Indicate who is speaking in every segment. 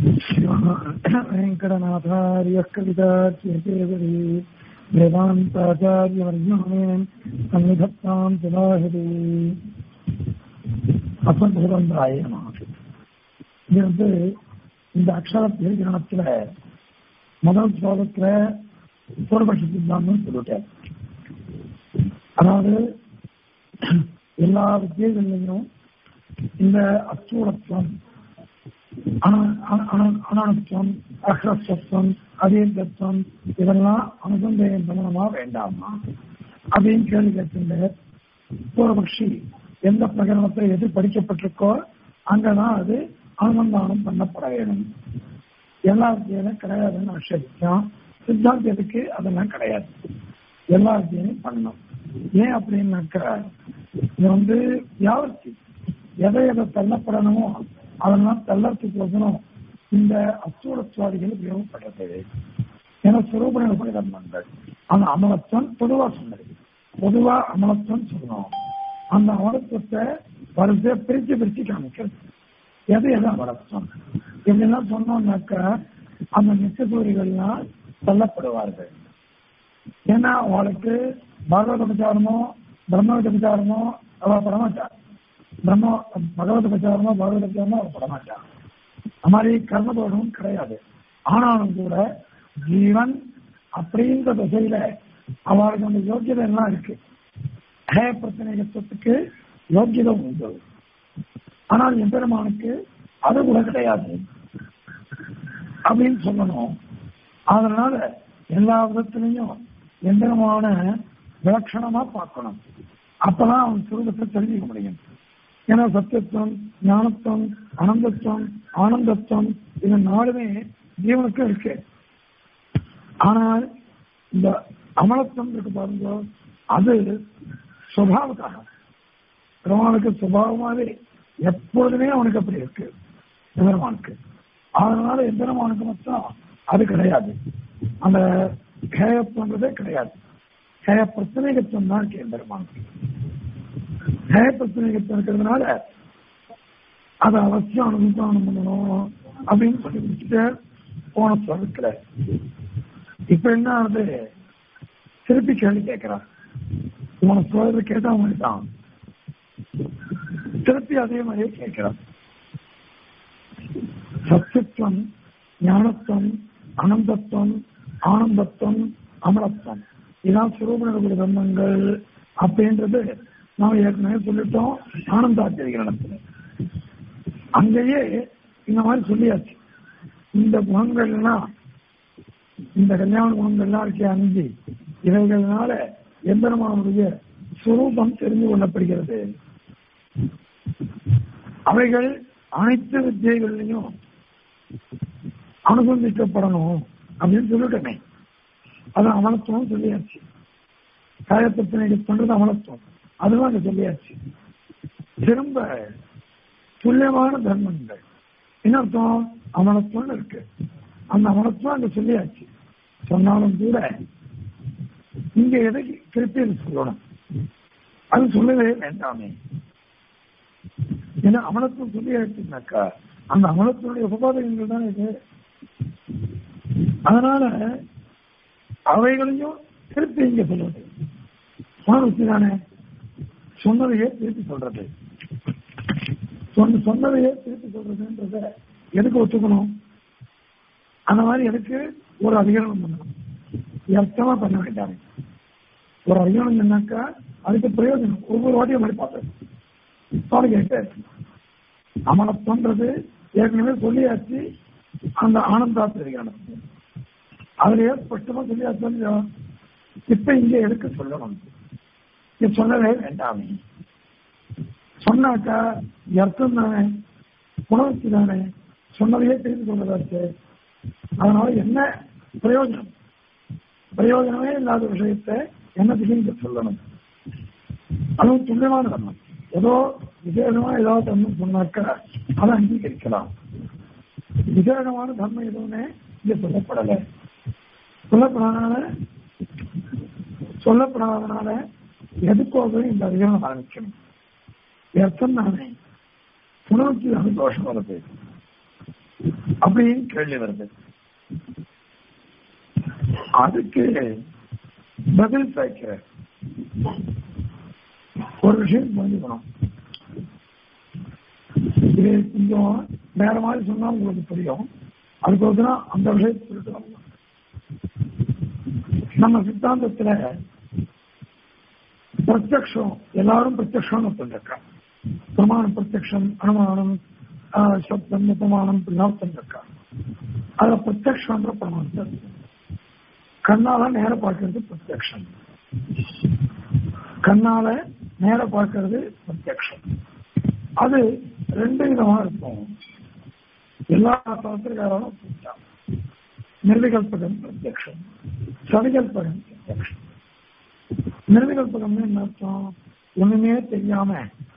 Speaker 1: वेङ्कटनाथार्यः कवितार्यकेवरी वेदान्ताचार्यवर्योमे सन्निधत्तां सुभाषति அசம்பூதந்தாய நமக்கு இது வந்து இந்த அக்ஷர பிரிகரணத்துல முதல் ஸ்லோகத்துல பூர்வபட்ச சித்தாந்தம் சொல்லிட்டார் அதாவது எல்லா வித்தியைகள்லையும் இந்த அஸ்தூலத்துவம் அனனத்துவம் அஹ்ரஸ்வம் அதீர்கத்துவம் இதெல்லாம் அனுசந்தேகம் பண்ணணுமா வேண்டாமா அப்படின்னு கேள்வி கேட்கின்ற பூர்வபக்ஷி எந்த பிரகரணத்தை எது படிக்கப்பட்டிருக்கோ அங்கதான் அது அனுசந்தானம் பண்ணப்பட வேணும் எல்லா வித்தியிலும் கிடையாதுன்னு ஆட்சேபிக்கும் சித்தாந்தத்துக்கு அதெல்லாம் கிடையாது எல்லா வித்தியிலும் பண்ணணும் ஏன் அப்படின்னாக்கா இது வந்து வியாபர்த்தி எதை எதை தள்ளப்படணுமோ அதெல்லாம் தள்ளறதுக்கு வசனம் இந்த அசூர சுவாதிகள் உபயோகப்படுறது ஏன்னா சுரூப நிலப்படி தர்மங்கள் அந்த அமலத்துவம் பொதுவா சொன்னது பொதுவா அமலத்துவம் சொல்லணும் அந்த அமலத்துவத்தை வரிசைய பிரிச்சு பிரிச்சு காமிக்கிறது எது எது அமலத்துவம் இப்படிலாம் சொன்னோம்னாக்கா அந்த நிச்சயசூரிகள்லாம் தள்ளப்படுவார்கள் ஏன்னா அவளுக்கு பாகவத பிரச்சாரமோ பிரம்ம பிரச்சாரமோ அவ படமாட்டார் பிரம்ம பகவத பிரச்சாரமோ பாகவத பிரச்சாரமோ அவ படமாட்டார் அது மாதிரி கர்மதோஷமும் கிடையாது ஆனாலும் கூட ஜீவன் அப்படின்ற திசையில அவளுக்கு அந்த யோக்கியதை எல்லாம் இருக்கு ஹே பிரச்சனைகத்துவத்துக்கு யோக்கியதை உண்டு ஆனால் எம்பெருமானுக்கு அது கூட கிடையாது அப்படின்னு சொல்லணும் அதனால எல்லா விதத்திலையும் எந்திரமான விலட்சணமா பார்க்கணும் அப்பதான் அவன் சுரூபத்தை தெரிஞ்சுக்க முடியும் ஏன்னா சத்தியத்துவம் ஞானத்துவம் அனந்தத்துவம் ஆனந்தத்துவம் இது நாலுமே ஜீவனுக்கு இருக்கு ஆனால் இந்த அமலத்துவம் இருக்கு பாருங்க அது சுபாவத்தாக பெருமானுக்கு சுபாவமாவே எப்பொழுதுமே அவனுக்கு அப்படி இருக்கு எந்திரமானுக்கு அதனால எந்திரமானுக்கு மட்டும் அது கிடையாது அந்த கேயத்துவன்றதே கிடையாது கேய பிரச்சனைகத்துவம் தான் இருக்கு எந்திரமானுக்கு கேய பிரச்சனைகத்துவம் இருக்கிறதுனால அதை அவசியம் அனுசந்தானம் பண்ணணும் அப்படின்னு சொல்லி முடிச்சுட்டு போன சொல்லுக்கிற இப்ப என்ன ஆகுது திருப்பி கேள்வி கேட்கிறான் இவனை சொல்றது கேட்டா தான் திருப்பி அதே மாதிரியே கேட்கிறான் சத்தியத்துவம் ஞானத்துவம் அனந்தத்துவம் ஆனந்தத்துவம் அமலத்துவம் இதான் சுரூப தர்மங்கள் அப்படின்றது நாம ஏற்கனவே சொல்லிட்டோம் ஆனந்தாச்சரிகரணத்துல அங்கேயே இந்த மாதிரி சொல்லியாச்சு இந்த குணங்கள்லாம் இந்த கல்யாண குணங்கள்லாம் இருக்கே அஞ்சு இவைகள்னால எம்பெருமானுடைய சுரூபம் தெரிந்து கொள்ளப்படுகிறது அவைகள் அனைத்து வித்தியைகள்லையும் அனுசந்திக்கப்படணும் அப்படின்னு சொல்லிட்டமே அது அமலத்துவம் சொல்லியாச்சு காயத்தனை பண்றது அமலத்துவம் அதுவும் அங்க சொல்லியாச்சு திரும்ப துல்லியமான தர்மங்கள் என்ன அர்த்தம் அமலத்துவம் இருக்கு அந்த அமலத்துவம் அங்க சொல்லியாச்சு சொன்னாலும் கூட இங்க எதை திருப்பி சொல்லணும் அது சொல்லவே வேண்டாமே ஏன்னா அமலத்துவம் சொல்லியாச்சுனாக்கா அந்த அமலத்தினுடைய உபபாதகங்கள் தான் இது அதனால அவைகளையும் திருப்பி இங்க சொல்றது சுவாமி தானே சொன்னதையே திருப்பி சொல்றது சொன்ன சொன்னதையே திருப்பி சொல்றதுன்றத எதுக்கு ஒத்துக்கணும் அந்த மாதிரி எதுக்கு ஒரு அதிகாரம் பண்ணணும் அர்த்தமா பண்ண வேண்டாம் ஒரு அதிகாரம் சொன்னாக்கா அதுக்கு பிரயோஜனம் ஒவ்வொரு வாட்டியும் மாதிரி பார்த்தேன் சுவாமி கேட்டார் அமலத்துவன்றது ஏற்கனவே சொல்லியாச்சு அந்த ஆனந்தாத்திரிகானம் அதுலயே ஸ்பஷ்டமா சொல்லியாச்சு இப்ப இங்க எதுக்கு சொல்லணும் இது சொல்லவே வேண்டாமே சொன்னாக்கா அர்த்தம் தானே உணர்ச்சி தானே சொன்னதையே தெரிந்து கொண்டதாச்சு அதனால என்ன பிரயோஜனம் பிரயோஜனமே இல்லாத விஷயத்தை என்னத்துக்கு இங்க சொல்லணும் அதுவும் துல்லியமான தர்மம் ஏதோ விசேஷமா ஏதாவது தர்மம் சொன்னாக்கா அதை அங்கீகரிக்கலாம் விசேஷமான தர்மம் எதுவுமே இங்க சொல்லப்படலை சொல்லப்படாதனால சொல்லப்படாதனால எதுக்கோக இந்த அதிகாரம் ஆரம்பிக்கணும் அர்த்தம் தானே உணவுக்கு அது தோஷம் வருது அப்படின்னு கேள்வி வருது அதுக்கு பதில் சாய்க்கிற ஒரு விஷயம் புரிஞ்சுக்கணும் இது கொஞ்சம் வேற மாதிரி சொன்னா உங்களுக்கு புரியும் அதுக்கு அந்த விஷயத்தை சொல்லிட்டு நம்ம சித்தாந்தத்துல பிரத்யக்ஷம் எல்லாரும் பிரத்யக்ஷம்னு சொல்லிருக்காங்க பிரமாணம் பிரத்யக்ஷம் அனுமானம் ஆஹ், சப்தம் உபமானம் இப்படிலாம் சொல்லிருக்காங்க அதுல பிரத்யக்ஷன்ற பிரமாணத்தை கண்ணால நேர பார்க்கறது பிரத்யக்ஷம் கண்ணால நேர பார்க்கறது பிரத்யக்ஷம் அது ரெண்டு விதமா இருக்கும் எல்லா சாஸ்திரக்காரும் சொல்லிட்டாங்க. நிர்விகல்பகம் பிரத்யக்ஷம் சவிகல்பகம் பிரத்யக்ஷம் நிர்விகல்பகம்னு என்ன அர்த்தம் ஒண்ணுமே தெரியாம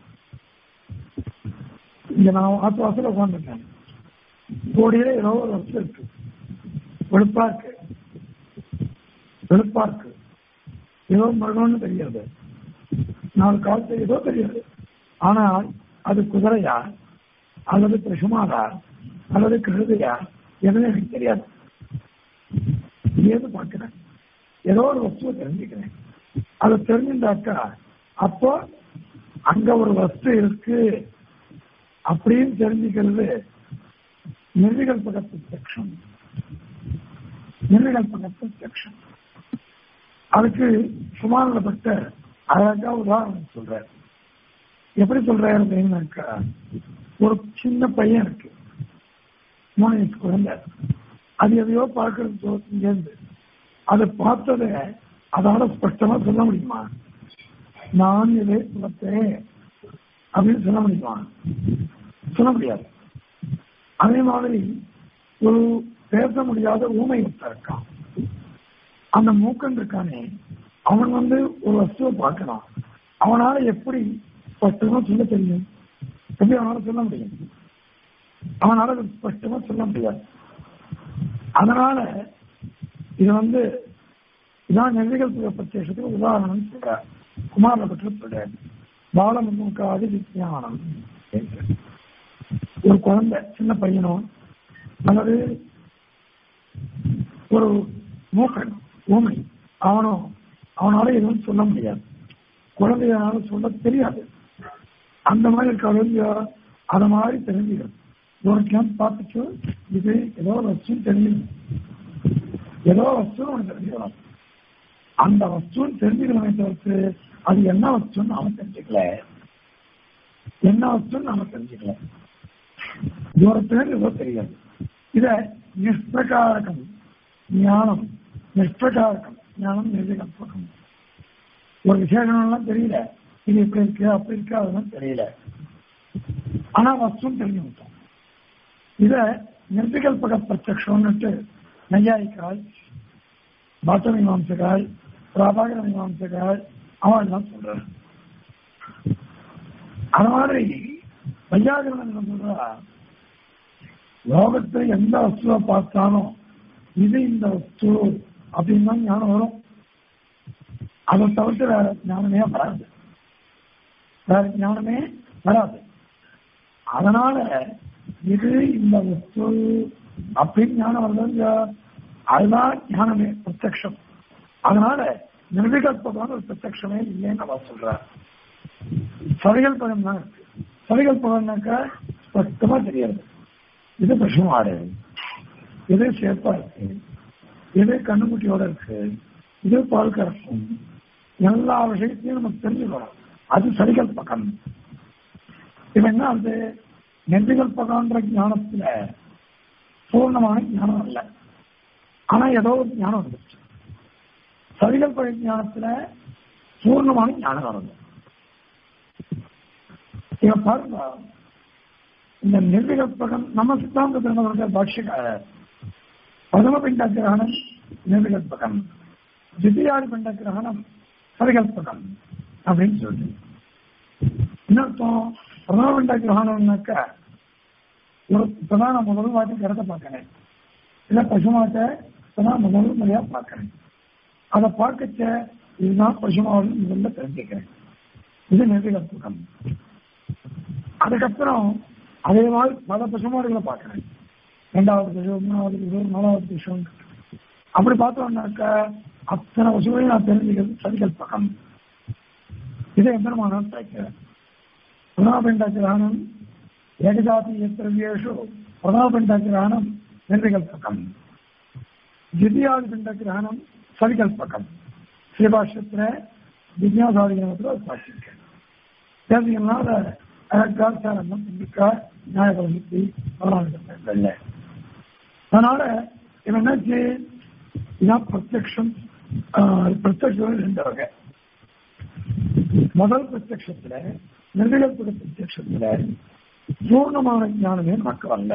Speaker 1: இங்க நான் ஆத்து வாசல உட்காந்துருக்கேன் கோடியில ஏதோ ஒரு வஸ்து இருக்கு வெளுப்பா இருக்கு வெளுப்பா இருக்கு ஏதோ மரணம்னு தெரியாது நாலு காலத்து ஏதோ தெரியாது ஆனால் அது குதிரையா அல்லது பசுமாடா அல்லது கழுதையா எதுவும் எனக்கு தெரியாது ஏது பார்க்கிறேன் ஏதோ ஒரு வஸ்துவை தெரிஞ்சுக்கிறேன் அதை தெரிஞ்சுட்டாக்கா அப்போ அங்க ஒரு வஸ்து இருக்கு அப்படின்னு தெரிஞ்சுக்கிறது நிர்விகல்பக பிரத்யக்ஷம் நிர்விகல்பக பிரத்யக்ஷம் அதுக்கு சுமாரப்பட்ட அழகா உதாரணம் சொல்றார் எப்படி சொல்றாரு அப்படின்னாக்கா ஒரு சின்ன பையன் இருக்கு மூணு வயசு குழந்தை அது எதையோ பார்க்கறது இங்கேருந்து அதை பார்த்தத அதால ஸ்பஷ்டமா சொல்ல முடியுமா நான் இதை பார்த்தேன் அப்படின்னு சொல்ல முடியுமா சொல்ல முடியாது அதே மாதிரி ஒரு பேச முடியாத ஊமை ஒருத்தன் இருக்கான் அந்த மூக்கன் இருக்கானே அவன் வந்து ஒரு வஸ்துவை பார்க்கலாம் அவனால எப்படி ஸ்பஷ்டமா சொல்ல தெரியும் எப்படி அவனால சொல்ல முடியும் அவனால அது ஸ்பஷ்டமா சொல்ல முடியாது அதனால இது வந்து இதான் நிர்விகல்ப பிரத்யேகத்துக்கு உதாரணம் சொல்றார் குமார பற்றி சொல்றார் பாலமுகாதி விஜயானம் ஒரு குழந்தை சின்ன பையனோ அல்லது ஒரு மூக்கன் ஊமை அவனோ அவனால எதுவும் சொல்ல முடியாது குழந்தையால சொல்ல தெரியாது அந்த மாதிரி குழந்தைய அத மாதிரி தெரிஞ்சுக்கிறது ஒரு கேம்ப் பார்த்துட்டு இது ஏதோ ஒரு வஸ்து தெரியும் ஏதோ வஸ்து அவனுக்கு தெரிஞ்சுக்கலாம் அந்த வஸ்துன்னு தெரிஞ்சுக்கணுமே தவிர்த்து அது என்ன வஸ்துன்னு அவன் தெரிஞ்சுக்கல என்ன வஸ்துன்னு நாம தெரிஞ்சுக்கல தூரத்துல ஏதோ தெரியாது இத நிஷ்பிரகாரகம் ஞானம் நிஷ்பிரகாரகம் ஞானம் நிர்விகல்பகம் ஒரு விசேஷம்லாம் தெரியல இது இப்படி இருக்கு அப்படி இருக்கு அதெல்லாம் தெரியல ஆனா வஸ்துன்னு தெரிஞ்சு விட்டோம் இத நிர்விகல்பக பிரத்யக்ஷம்னுட்டு நையாயிக்காய் பாத்த மீமாம்சகாய் பிராபாகர மீமாம்சகாய் அவன் எல்லாம் சொல்றான் அது மாதிரி வையாகரன் என்ன சொல்றா லோகத்துல எந்த வஸ்துவை பார்த்தாலும் இது இந்த வஸ்து அப்படின்னு தான் ஞானம் வரும் அதை தவிர்த்து வேற ஞானமே வராது வேற ஞானமே வராது அதனால இது இந்த வஸ்து அப்படின்னு ஞானம் வருது அதுதான் ஞானமே பிரத்யக்ஷம் அதனால நிர்விகல்பமான ஒரு பிரத்யக்ஷமே இல்லைன்னு அவ சொல்றார் சவிகல்பகம் தான் இருக்கு சவிகல்பகம்னாக்கா ஸ்பஷ்டமா தெரியாது இது பசுமாடு இது சேப்பா இருக்கு இது கண்ணுக்குட்டியோட இருக்கு இது பால் கறக்கும் எல்லா விஷயத்தையும் நமக்கு தெரிஞ்சுக்கணும் அது சரிகல்பகம் இப்ப என்ன அது நெஞ்சுகல்பகன்ற ஞானத்துல பூர்ணமான ஞானம் அல்ல ஆனா ஏதோ ஒரு ஞானம் வந்துச்சு சரிகல்பக ஞானத்துல பூர்ணமான ஞானம் வருது இவ பாருங்க இந்த நிர்விகல்பகம் நம்ம சித்தாந்தத்தில் பாஷ்யக்காரர் பிரதம பிண்ட கிரகணம் நிர்விகல்பகம் தித்தியாதி பிண்ட கிரகணம் சரிகல்பகம் அப்படின்னு சொல்லி இன்னொருத்தம் பிரதம பிண்ட கிரகணம்னாக்க ஒரு இப்பதான் நான் முதல் வாட்டி கிடத்த பார்க்கிறேன் இல்ல பசுமாட்டை இப்பதான் முதல் முறையா பார்க்கிறேன் அதை பார்க்கச்ச இதுதான் பசுமாவில் முதல்ல தெரிஞ்சுக்கிறேன் இது நிர்விகல்பகம் அதுக்கப்புறம் அதே மாதிரி பல பசுமாடுகளை பார்க்கிறேன் ரெண்டாவது திசம் மூணாவது திசம் நாலாவது திசம் அப்படி பார்த்தோம்னாக்க அத்தனை வசூலையும் நான் தெரிஞ்சுக்கிறது சதிகல்பகம் இதை எம்பெருமான தைக்கிறேன் பிரதாபெண்டாக்கிரானம் ஏகஜாதி திரவியேஷு பிரதாபெண்டாக்கிரானம் நிர்விகல்பகம் திவ்யாதி பிண்டக்கிரகணம் சவிகல்பகம் ஸ்ரீபாஷ்யத்துல விஜயாசாதிகத்தில் சாட்சியிருக்கேன் தேவையெல்லாம் அதை அழகா சாரணம் பிண்டிக்கா நியாயபலமுத்தி வரலாறு அதனால இவன் என்னாச்சு இதான் பிரத்யக்ஷம் பிரத்யக்ஷம் ரெண்டு வகை முதல் பிரத்யக்ஷத்துல நிர்விகல்பக பிரத்யக்ஷத்துல பூர்ணமான ஞானமே நமக்கு வரல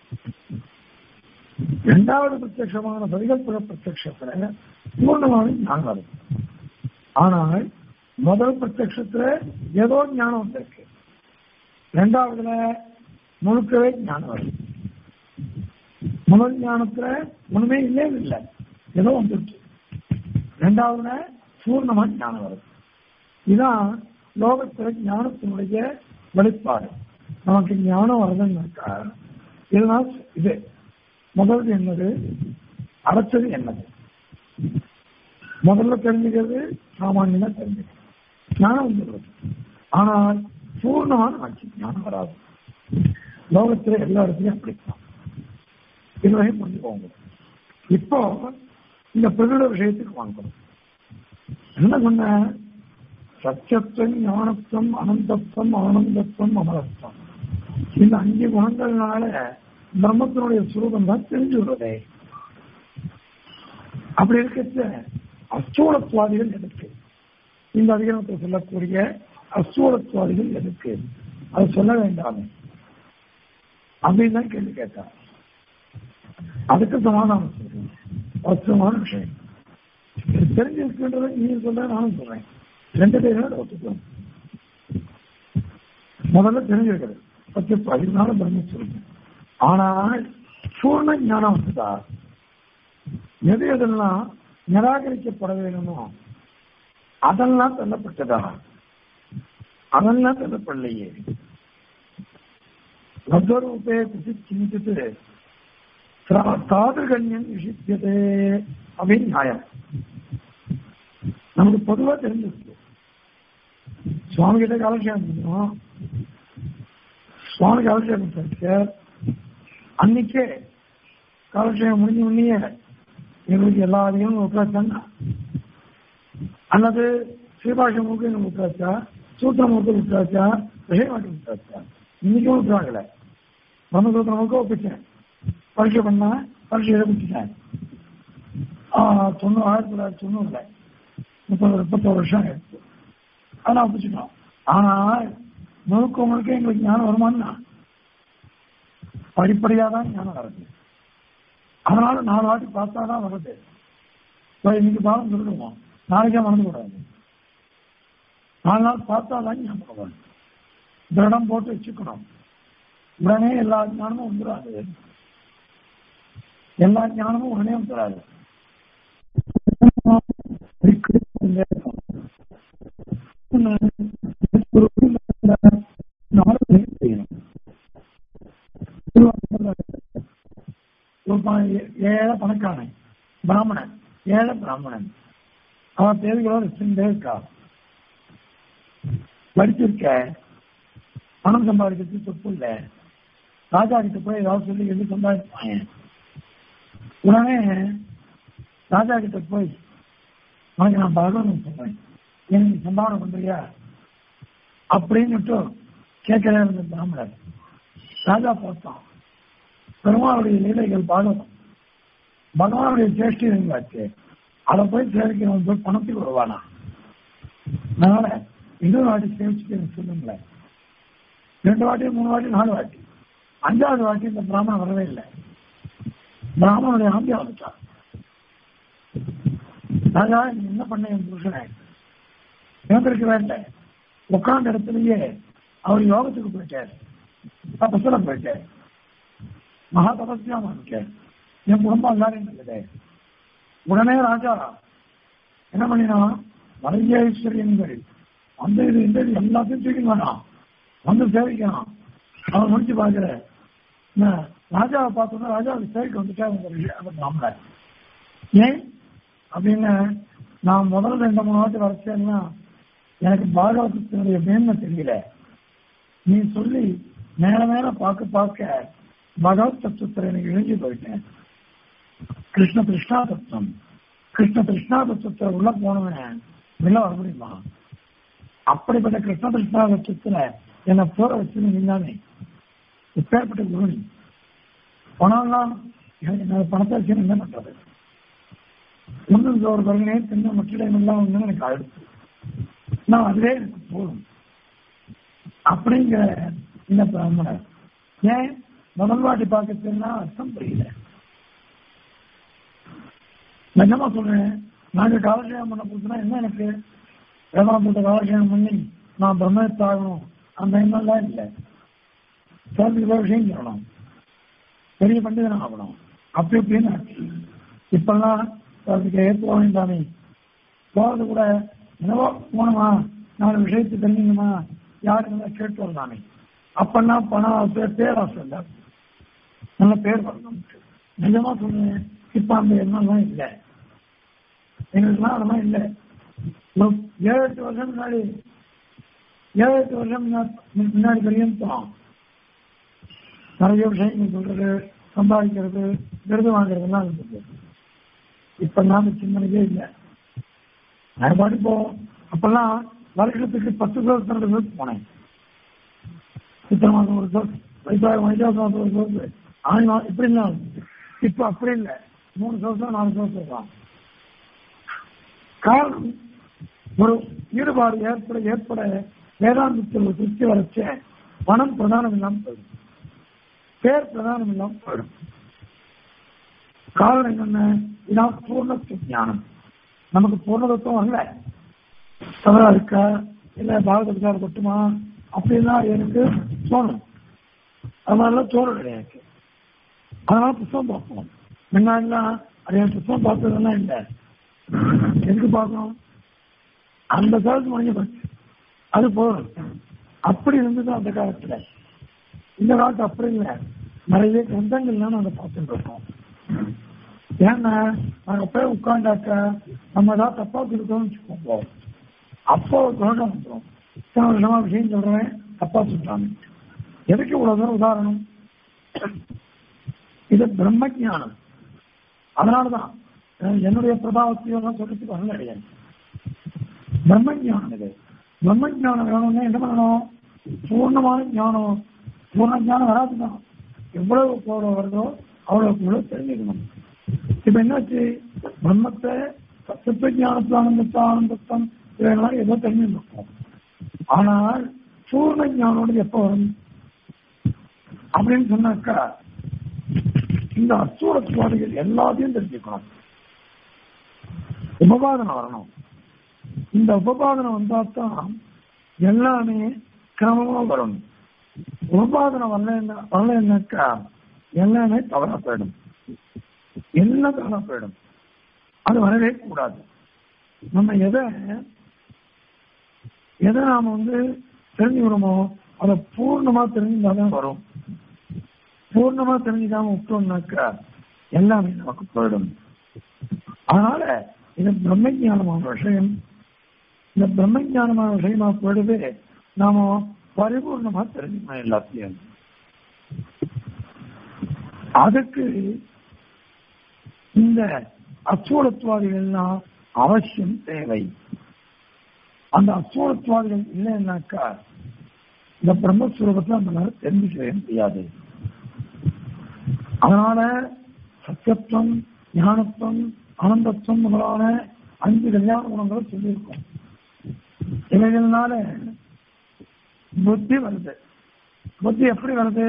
Speaker 1: இரண்டாவது பிரத்யமான பதிகல்புற பிரத்யத்துல பூர்ணமான ஞானம் வருது ஆனால் முதல் பிரத்யத்துல ஏதோ ஞானம் வந்திருக்கு இரண்டாவதுல முழுக்கவே ஞானம் வருது முதல் ஞானத்துல ஒண்ணுமே இல்லவே இல்லை ஏதோ வந்துருச்சு ரெண்டாவதுல பூர்ணமா ஞானம் வருது இதான் லோகத்துல ஞானத்தினுடைய வெளிப்பாடு நமக்கு ஞானம் வருதுன்னாக்கா இதனால் இது முதல்ல என்னது அரைச்சது என்னது முதல்ல தெரிஞ்சுக்கிறது சாமானியமா தெரிஞ்சுக்கிறது ஞானம் வந்துடுறது ஆனால் பூர்ணமான ஆட்சி ஞானம் வராது லோகத்துல எல்லா இடத்துலயும் அப்படித்தான் இதுவரையும் புரிஞ்சுக்கோங்க இப்போ இந்த பிரகட விஷயத்துக்கு வாங்கணும் என்ன சொன்ன சத்தியத்துவம் ஞானத்துவம் அனந்தத்துவம் ஆனந்தத்துவம் அமரத்துவம் இந்த அஞ்சு குணங்கள்னால பிரம்மத்தினுடைய சுரூபம் தான் தெரிஞ்சு விடுறதே அப்படி இருக்கிற அஸ்தூலத்துவாதிகள் எதுக்கு இந்த அதிகாரத்தை சொல்லக்கூடிய அஸ்தூலத்துவாதிகள் எதுக்கு அது சொல்ல வேண்டாமே அப்படின்னு தான் கேள்வி கேட்டார் அதுக்கு சமாதானம் சொல்றேன் அவசியமான விஷயம் இது தெரிஞ்சிருக்குன்றதை நீ சொல்ற நானும் சொல்றேன் ரெண்டு பேரும் ஒத்துக்கணும் முதல்ல தெரிஞ்சிருக்கிறது பத்து பதினாலு பிரம்மஸ்வரூபம் ஆனால் பூர்ண ஞானம் வந்துதா எது எதெல்லாம் நிராகரிக்கப்பட வேணுமோ அதெல்லாம் தள்ளப்பட்டதா அதெல்லாம் தள்ளப்படலையே லப்தரூபே குசி சிந்தித்து தாதுகண்யம் விஷித்தியதே அப்படின்னு நியாயம் நமக்கு பொதுவா தெரிஞ்சிருக்கு சுவாமி கிட்ட காலக்ஷேபம் பண்ணோம் சுவாமி காலக்ஷேபம் பண்ணிட்டு அன்னைக்கே காலக்ஷேபம் முடிஞ்ச உடனே எங்களுக்கு எல்லா அதிகமும் உட்காச்சாங்க அல்லது ஸ்ரீபாஷ மூக்கு எங்களுக்கு உட்காச்சா சூத்திர மூக்கு உட்காச்சா விஷயமாட்டு உட்காச்சா இன்னைக்கும் விட்டுறாங்கல பிரம்மசூத்திர மூக்க ஒப்பிச்சேன் பரீட்சை பண்ணா பரீட்சை எழுப்பிச்சிட்டேன் தொண்ணூறு ஆயிரத்தி தொள்ளாயிரத்தி தொண்ணூறுல முப்பது முப்பத்தோரு வருஷம் ஆயிடுச்சு அதெல்லாம் ஒப்பிச்சுட்டோம் ஆனால் முழுக்க முழுக்க எங்களுக்கு ஞானம் வருமானா படிப்படியா தான் ஞானம் வருது அதனால நாலு வாட்டி பார்த்தா தான் வருது இன்னைக்கு பாடம் சொல்லிடுவோம் நாளைக்கே மறந்து கூடாது நாலு நாள் பார்த்தா தான் ஞாபகம் வரும் திருடம் போட்டு வச்சுக்கணும் உடனே எல்லா ஞானமும் வந்துடாது எல்லா ஞானமும் உடனே வந்துடாது ஏழை பணக்காரன் பிராமணன் ஏழை பிராமணன் அவன் தேவைகளோட செஞ்சே இருக்கா படிச்சிருக்க பணம் சம்பாதிக்கிறது சொத்து இல்ல ராஜா கிட்ட போய் ஏதாவது சொல்லி எது சம்பாதிப்பாங்க உடனே ராஜா கிட்ட போய் உனக்கு நான் பகவான் சொல்றேன் எனக்கு சம்பாதம் பண்றியா அப்படின்னுட்டு கேட்கிறேன் இருந்த பிராமணர் ராஜா பார்த்தான் பெருமாளுடைய லீலைகள் பாகவம் பகவானுடைய சேஷ்டி இருந்தாச்சு அதை போய் சேவிக்கிறவன் போய் பணத்துக்கு வருவானா அதனால இன்னொரு வாட்டி சேவிச்சுட்டு எனக்கு சொல்லுங்களேன் ரெண்டு வாட்டி மூணு வாட்டி நாலு வாட்டி அஞ்சாவது வாட்டி இந்த பிராமணன் வரவே இல்லை பிராமணனுடைய ஆம்பியா வந்துட்டான் ராஜா நீ என்ன பண்ண என் புருஷனை இழந்திருக்கவே இல்லை உட்கார்ந்த இடத்துலயே அவர் யோகத்துக்கு போயிட்டார் தபசுல போயிட்டார் மகா தபஸ்யாம இருக்கேன் என் குடும்பம் எல்லாரும் இருக்குது உடனே ராஜா என்ன பண்ணினா நிறைய ஐஸ்வர்யங்கள் அந்த இது இந்த இது எல்லாத்தையும் தூக்கி வேணாம் வந்து சேவிக்கலாம் அவன் முடிச்சு பாக்குற ராஜாவை பார்த்தோம்னா ராஜா விசாரிக்க வந்துட்டா அந்த பிராமணர் ஏன் அப்படின்னு நான் முதல்ல ரெண்டு மூணு வாட்டி வரைச்சேன்னா எனக்கு பாகவதத்தினுடைய மேன்மை தெரியல நீ சொல்லி மேல மேல பார்க்க பார்க்க பகவத் தத்துவத்தில் எனக்கு இழிஞ்சு போயிட்டேன் கிருஷ்ண கிருஷ்ணா தத்துவம் கிருஷ்ண கிருஷ்ணா தத்துவத்தில் உள்ள போனவன் வெளில வர முடியுமா அப்படிப்பட்ட கிருஷ்ண கிருஷ்ணா தத்துவத்துல என்னை போற வச்சு நீங்க இப்பேற்பட்ட குரு நீ பணம்லாம் எனக்கு என்னோட பணத்தை வச்சு என்ன பண்றது ஒன்றும் ஒரு கருணே தின்ன முற்றிடம் எல்லாம் ஒன்று எனக்கு அழுத்து நான் அதுவே எனக்கு போதும் அப்படிங்கிற இந்த பிராமணர் ஏன் முதல் வாட்டி பார்க்கறதுன்னா அர்த்தம் புரியல நிஜமா சொல்றேன் நாங்க காலட்சேபம் பண்ண கொடுத்தனா என்ன எனக்கு வேதாந்தத்தை காலட்சேபம் பண்ணி நான் பிரம்மத்தாகணும் அந்த எண்ணம்லாம் இல்லை சேர்ந்து விஷயம் சொல்லணும் பெரிய பண்டிதன் ஆகணும் அப்படி இப்படின்னு ஆச்சு இப்பெல்லாம் அதுக்கு ஏற்றுக்க வேண்டாமே போறது கூட என்னவோ போனோமா நாலு விஷயத்தை தெரிஞ்சுங்கம்மா யாருங்க கேட்டு வரலாமே அப்பெல்லாம் பணம் பேராசை இல்லை நல்ல பேர் வரணும் நிஜமா சொல்றேன் இப்ப அந்த எண்ணம்லாம் இல்லை எங்களுக்குலாம் அதெல்லாம் இல்லை ஒரு ஏழு எட்டு வருஷம் முன்னாடி ஏழு எட்டு வருஷம் முன்னாடி பரியந்தம் நிறைய விஷயங்கள் சொல்றது சம்பாதிக்கிறது விருது வாங்குறதுலாம் இருந்தது இப்ப நாம சிந்தனையே இல்லை நான் பாட்டு போ அப்பெல்லாம் வருஷத்துக்கு பத்து சோர்ஸ் ரெண்டு சோர்ஸ் போனேன் சித்திர மாதம் ஒரு சோர்ஸ் வைசாக வைசாக மாதம் ஒரு சோர்ஸ் ஆணி மாதம் இப்படி இல்லை இப்ப அப்படி இல்லை மூணு சோர்ஸ் நாலு சோர்ஸ் தான் காரணம் ஒரு ஈடுபாடு ஏற்பட ஏற்பட வேதாந்தத்தில் ஒரு திருப்தி வரைச்ச பணம் பிரதானம் இல்லாமல் போயிடும் பேர் பிரதானம் இல்லாமல் போயிடும் காரணம் என்னென்ன இதான் பூர்ணத்துவ ஞானம் நமக்கு பூர்ணதத்துவம் வரல தவறா இருக்கா இல்ல பாகவதற்கார கொட்டுமா அப்படிலாம் எனக்கு தோணும் அதனால தோணும் கிடையாது அதனால புத்தகம் பார்ப்போம் முன்னாடிலாம் அது புத்தகம் பார்த்ததெல்லாம் இல்லை எதுக்கு பார்க்கணும் அந்த காலத்து முடிஞ்சு போச்சு அது போதும் அப்படி இருந்தது அந்த காலத்துல இந்த காலத்து அப்படி இல்லை நிறைய கிரந்தங்கள்லாம் நாங்க பார்த்துட்டு இருக்கோம் ஏன்னா நாங்க போய் உட்காண்டாக்க நம்ம ஏதாவது தப்பா கொடுத்தோம்னு வச்சுக்கோங்க அப்போ குழந்தை வந்துடும் இத்தனை வருஷமா விஷயம் சொல்றேன் தப்பா சொல்றாங்க எதுக்கு இவ்வளவு தூரம் உதாரணம் இது பிரம்ம ஜானம் அதனாலதான் என்னுடைய பிரபாவத்தையும் சொல்றதுக்கு வரல கிடையாது பிரம்ம ஜானம் இது பிரம்ம ஜானம் வேணும்னா என்ன பண்ணணும் பூர்ணமான ஞானம் பூர்ண ஞானம் வராதுதான் எவ்வளவு கூட வருதோ அவ்வளவுக்கு இவ்வளவு தெரிஞ்சுக்கணும் இப்ப என்னாச்சு பிரம்மத்தை சத்துவ ஞானத்து ஆனந்தத்தை ஆனந்தத்தம் இதெல்லாம் ஏதோ தெரிஞ்சுருக்கோம் ஆனால் பூர்ண ஞானோடு எப்ப வரும் அப்படின்னு சொன்னாக்கா இந்த அசூரத்துவாதிகள் எல்லாத்தையும் தெரிஞ்சுக்கணும் உபபாதனம் வரணும் இந்த உபபாதனம் வந்தா தான் எல்லாமே கிரமமா வரும் உபபாதனம் வரல வரலன்னாக்கா எல்லாமே தவறா போயிடும் எல்லாம் தவறா போயிடும் அது வரவே கூடாது நம்ம எதை எதை நாம வந்து தெரிஞ்சுக்கிறோமோ அதை பூர்ணமா தெரிஞ்சுதான் வரும் பூர்ணமா தெரிஞ்சுக்காம விட்டோம்னாக்கா எல்லாமே நமக்கு போயிடும் அதனால இது பிரம்ம ஞானமான விஷயம் இந்த பிரம்ம ஞானமான விஷயமா போயிடுது நாம பரிபூர்ணமா தெரிஞ்சுக்கணும் எல்லாத்தையும் அதுக்கு இந்த அச்சோளத்துவாதிகள்லாம் அவசியம் தேவை அந்த அச்சோளத்துவாதிகள் இல்லைன்னாக்கா இந்த பிரம்மஸ்வரூபத்தை நம்மளால தெரிஞ்சுக்கவே முடியாது அதனால சத்தியத்துவம் ஞானத்துவம் ஆனந்தத்துவம் முதலான அஞ்சு கல்யாண குணங்களை சொல்லியிருக்கோம் இவைகள்னால புத்தி வருது புத்தி எப்படி வருது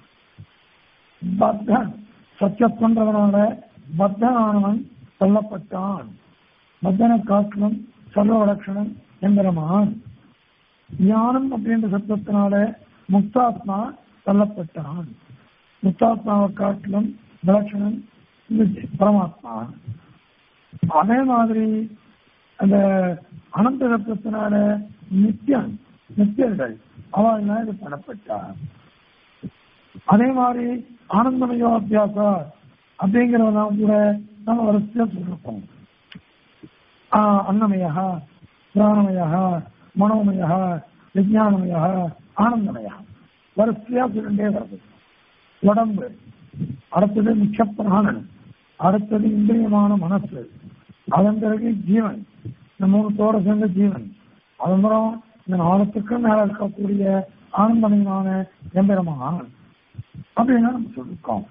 Speaker 1: பத்தன் சத்தியத்துவன்றவனால பத்தனானவன் சொல்லப்பட்டான் பத்தன காட்டிலும் சர்வலட்சணம் என்கிறமான் ஞானம் அப்படின்ற சத்தத்தினால முக்தாத்மா தள்ளப்பட்டான் முக்தாத்மாவை காட்டிலும் விலட்சணம் பரமாத்மா அதே மாதிரி அந்த அனந்த சத்தத்தினால நித்தியன் நித்தியர்கள் அவள் இது பண்ணப்பட்டார் அதே மாதிரி ஆனந்தமயோ அத்தியாசா அப்படிங்கிறதெல்லாம் கூட நம்ம வரிசையா சொல்லிருக்கோம் ஆஹ் அன்னமயா பிராணமயா மனோமயா விஜயானமயா ஆனந்தமயா வரிசையா சொல்லிட்டே வருது உடம்பு அடுத்தது மிச்ச பிராணன் அடுத்தது இந்திரியமான மனசு அதன் பிறகு ஜீவன் இந்த மூணுத்தோட சேர்ந்த ஜீவன் அதுக்கப்புறம் இந்த நாளத்துக்கு மேல இருக்கக்கூடிய ஆனந்தமயமான எம்பெருமான் அப்படின்னு நம்ம சொல்லிருக்கோம்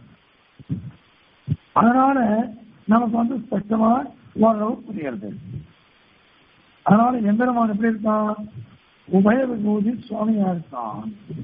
Speaker 1: அதனால நமக்கு வந்து ஸ்பஷ்டமா ஓரளவு புரியுது அதனால எம்பெருமான் எப்படி இருக்கான் உபய விபூதி சுவாமியா இருக்கான்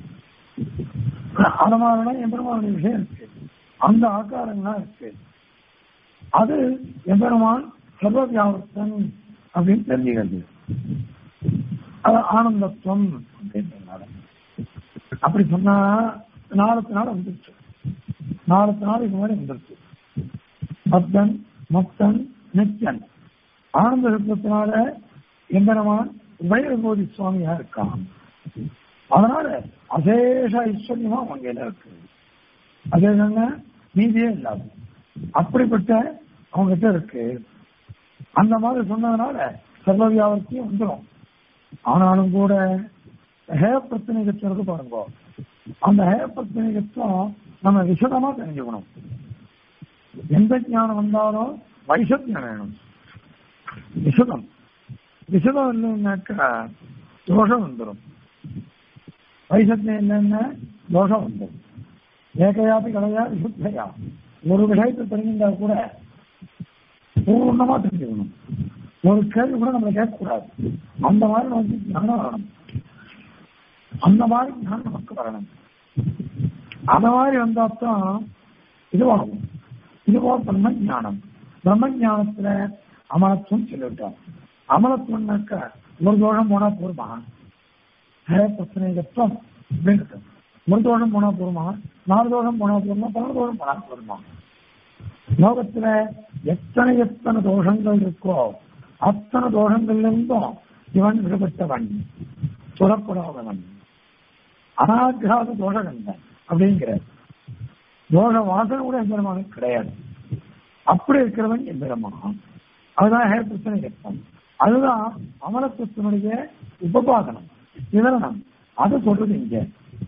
Speaker 1: அது மாதிரிலாம் எம்பெருமானுடைய விஷயம் இருக்கு அந்த ஆக்காரங்கள்லாம் இருக்கு அது எம்பெருமான் சர்வ வியாபத்தன் அப்படின்னு தெரிஞ்சுக்கிறது அது ஆனந்தத்துவம் அப்படின்றதுனால அப்படி சொன்னா நாளுக்கு நாள் வந்துருச்சு நாளுக்கு நாள் இது மாதிரி வந்துருச்சு பக்தன் மக்தன் நித்தியன் ஆனந்த விருப்பத்தினால எம்பெருமான் உபயபோதி சுவாமியா இருக்கான் அதனால அசேஷ ஐஸ்வர்யமா அவங்க இருக்கு அதே நீதியே இல்லாத அப்படிப்பட்ட அவங்க கிட்ட இருக்கு அந்த மாதிரி சொன்னதுனால சர்வ வியாபாரத்தையும் வந்துடும் ஆனாலும் கூட ஹே பிரச்சனைகத்திற்கு பாருங்க அந்த ஹே பிரச்சனைகத்தும் நம்ம விசதமா தெரிஞ்சுக்கணும் எந்த ஞானம் வந்தாலும் வைசத்தியம் வேணும் விசதம் விசதம் இல்லைன்னாக்கா தோஷம் வந்துடும் வைசத்தியம் இல்லைன்னா தோஷம் வந்துடும் ஏகையாபி கலையா விசுத்தையா ஒரு விஷயத்தை தெரிஞ்சிருந்தா கூட பூர்ணமா தெரிஞ்சுக்கணும் ஒரு கேள்வி கூட நம்மளை கேட்கக்கூடாது அந்த மாதிரி நமக்கு ஞானம் வரணும் அந்த மாதிரி ஞானம் நமக்கு வரணும் அந்த மாதிரி வந்தாத்தான் இதுவாகும் இதுவோ பிரம்ம ஞானம் பிரம்ம ஞானத்துல அமலத்துவம் சொல்லிவிட்டோம் அமலத்துவம்னாக்க ஒரு தோஷம் போனா போருமா ஹே பிரச்சனைகத்துவம் அப்படின்னு ஒரு தோஷம் போனா போருமா நாலு தோஷம் போனா போருமா பல தோஷம் போனா போருமா லோகத்துல எத்தனை எத்தனை தோஷங்கள் இருக்கோ அத்தனை தோஷங்கள்ல இருந்தும் இவன் விடுபட்டவன் சுரப்படாதவன் அனாகிராத தோஷகண்டன் அப்படிங்கிற தோஷ வாசனை கூட எம்பெருமானுக்கு கிடையாது அப்படி இருக்கிறவன் எம்பெருமான் அதுதான் ஹே பிரச்சனை கேட்போம் அதுதான் அமலத்துவத்தினுடைய உபபாதனம் விவரணம் அது சொல்றது இங்க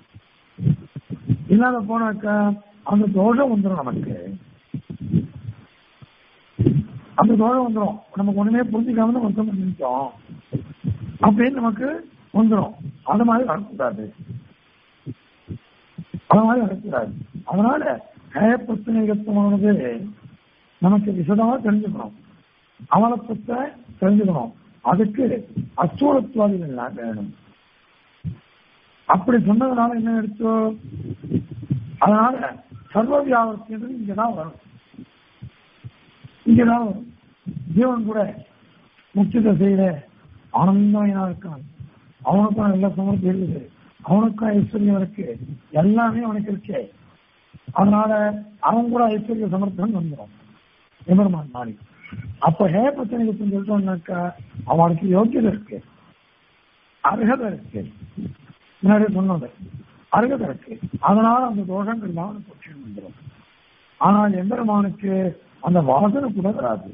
Speaker 1: இல்லாத போனாக்க அந்த தோஷம் வந்துடும் நமக்கு அந்த தோஷம் வந்துடும் நமக்கு ஒண்ணுமே புரிஞ்சுக்காம நம்ம ஒருத்தம் பண்ணிட்டோம் அப்படின்னு நமக்கு வந்துடும் அது மாதிரி வரக்கூடாது அது மாதிரி வரக்கூடாது அதனால ஹய பிரச்சனைகத்துவமானது நமக்கு விசதமா தெரிஞ்சுக்கணும் அமலத்துவத்தை தெரிஞ்சுக்கணும் அதுக்கு அச்சோளத்துவாதிகள் வேணும் அப்படி சொன்னதுனால என்ன எடுத்தோ அதனால சர்வ வியாபத்தின்றது இங்கதான் வரும் இங்கதான் வரும் ஜீவன் கூட முக்கிய திசையில ஆனந்தமையா இருக்கான் அவனுக்கும் நல்ல சமர்த்தி இருக்குது அவனுக்கும் ஐஸ்வர்யம் இருக்கு எல்லாமே அவனுக்கு இருக்கு அதனால அவன் கூட ஐஸ்வர்ய சமர்த்தம் வந்துடும் எமர்மான் மாறி அப்ப ஹே பிரச்சனைக்கு சொல்லிட்டோம்னாக்கா அவனுக்கு யோக்கியதை இருக்கு அர்ஹதை இருக்கு முன்னாடி சொன்னது அருகதை இருக்கு அதனால அந்த தோஷங்கள் எல்லாம் அவனுக்கு வந்துடும் ஆனால் எம்பெருமானுக்கு அந்த வாசனை கூட வராது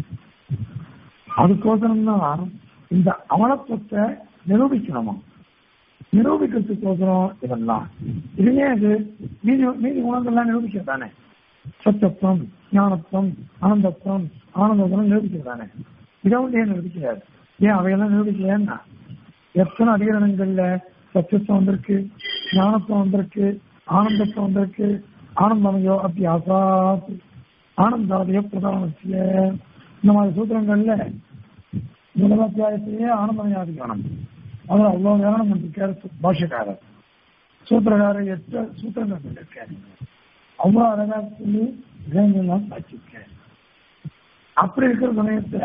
Speaker 1: அதுக்கோசரம் தான் இந்த அமலத்துவத்தை நிரூபிக்கணுமா நிரூபிக்கிறதுக்கோசரம் இதெல்லாம் இதுவே அது மீதி மீதி குணங்கள்லாம் நிரூபிக்கிறது தானே சத்தத்துவம் ஞானத்துவம் ஆனந்தத்துவம் ஆனந்தத்துவம் நிரூபிக்கிறது தானே இதை வந்து ஏன் நிரூபிக்கிறாரு ஏன் அவையெல்லாம் நிரூபிக்கலன்னா எத்தனை அதிகரணங்கள்ல சத்தியத்துவம் வந்திருக்கு ஞானத்துவம் வந்திருக்கு ஆனந்தத்துவம் வந்திருக்கு ஆனந்தமயோ அத்தியாசா ஆனந்தாதய பிரதானத்திய இந்த மாதிரி சூத்திரங்கள்ல முதல் அத்தியாயத்திலேயே ஆனந்தமயாதிகானம் அதில் அவ்வளவு விவரணம் பண்ணிருக்காரு பாஷ்யக்காரர் சூத்திரக்காரர் எட்டு சூத்திரங்கள் பண்ணிருக்காரு அவ்வளவு அழகா சொல்லி விஷயங்கள்லாம் சாட்சிருக்காரு அப்படி இருக்கிற சமயத்துல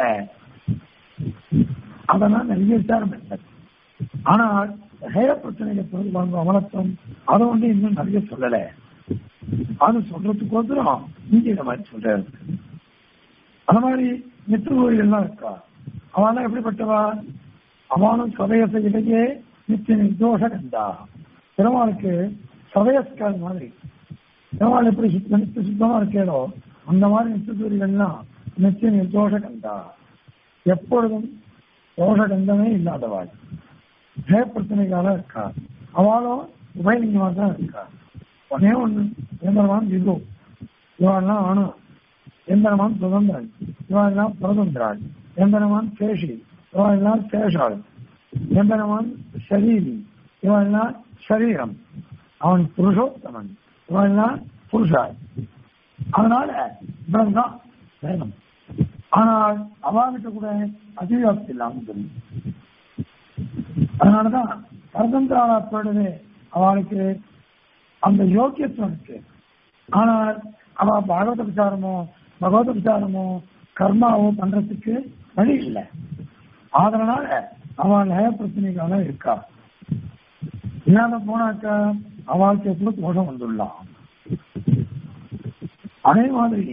Speaker 1: அதெல்லாம் நிறைய விசாரம் பண்ணார் ஆனால் ஹேர பிரச்சனைகளை பொறுத்து வாங்க அமலத்தம் அதை வந்து இன்னும் நிறைய சொல்லல அது சொல்றதுக்கோசரம் நீங்க இந்த மாதிரி சொல்றாரு அந்த மாதிரி மித்திர எல்லாம் இருக்கா அவெல்லாம் எப்படிப்பட்டவா அவனும் சதயச இடையே நித்திய நிர்தோஷ கண்டா பெருமாளுக்கு சதயஸ்கால் மாதிரி பெருமாள் எப்படி சுத்த நித்திய சுத்தமா இருக்கேடோ அந்த மாதிரி நித்தியசூரியெல்லாம் நித்திய நிர்தோஷ கந்தா எப்பொழுதும் தோஷகந்தமே இல்லாதவாள் ஜெயப்பிரச்சனைக்காக இருக்கா அவளும் உபயலிங்கமா தான் இருக்கா ஒன்னே ஒண்ணு எந்திரமான் விது இவாள்லாம் அணு எந்திரமான் சுதந்திரன் இவாள்லாம் பிரதந்திராள் எந்திரமான் சேஷி இவாள்லாம் சேஷாள் எந்திரமான் ஷரீரி இவாள்லாம் சரீரம் அவன் புருஷோத்தமன் இவாள்லாம் புருஷாள் அதனால இவ்வளவுதான் வேணும் ஆனால் அவாகிட்ட கூட அதிகாப்தி இல்லாமல் தெரியும் அதனாலதான் பரதந்திராளா போயிடுது அவளுக்கு அந்த யோக்கியத்துவம் இருக்கு ஆனால் அவ பாகவத விசாரமோ பகவத விசாரமோ கர்மாவோ பண்றதுக்கு வழி இல்லை அதனால அவள் நய பிரச்சனைக்காக இருக்கா இல்லாத போனாக்க அவளுக்கு கூட தோஷம் வந்துள்ளான் அதே மாதிரி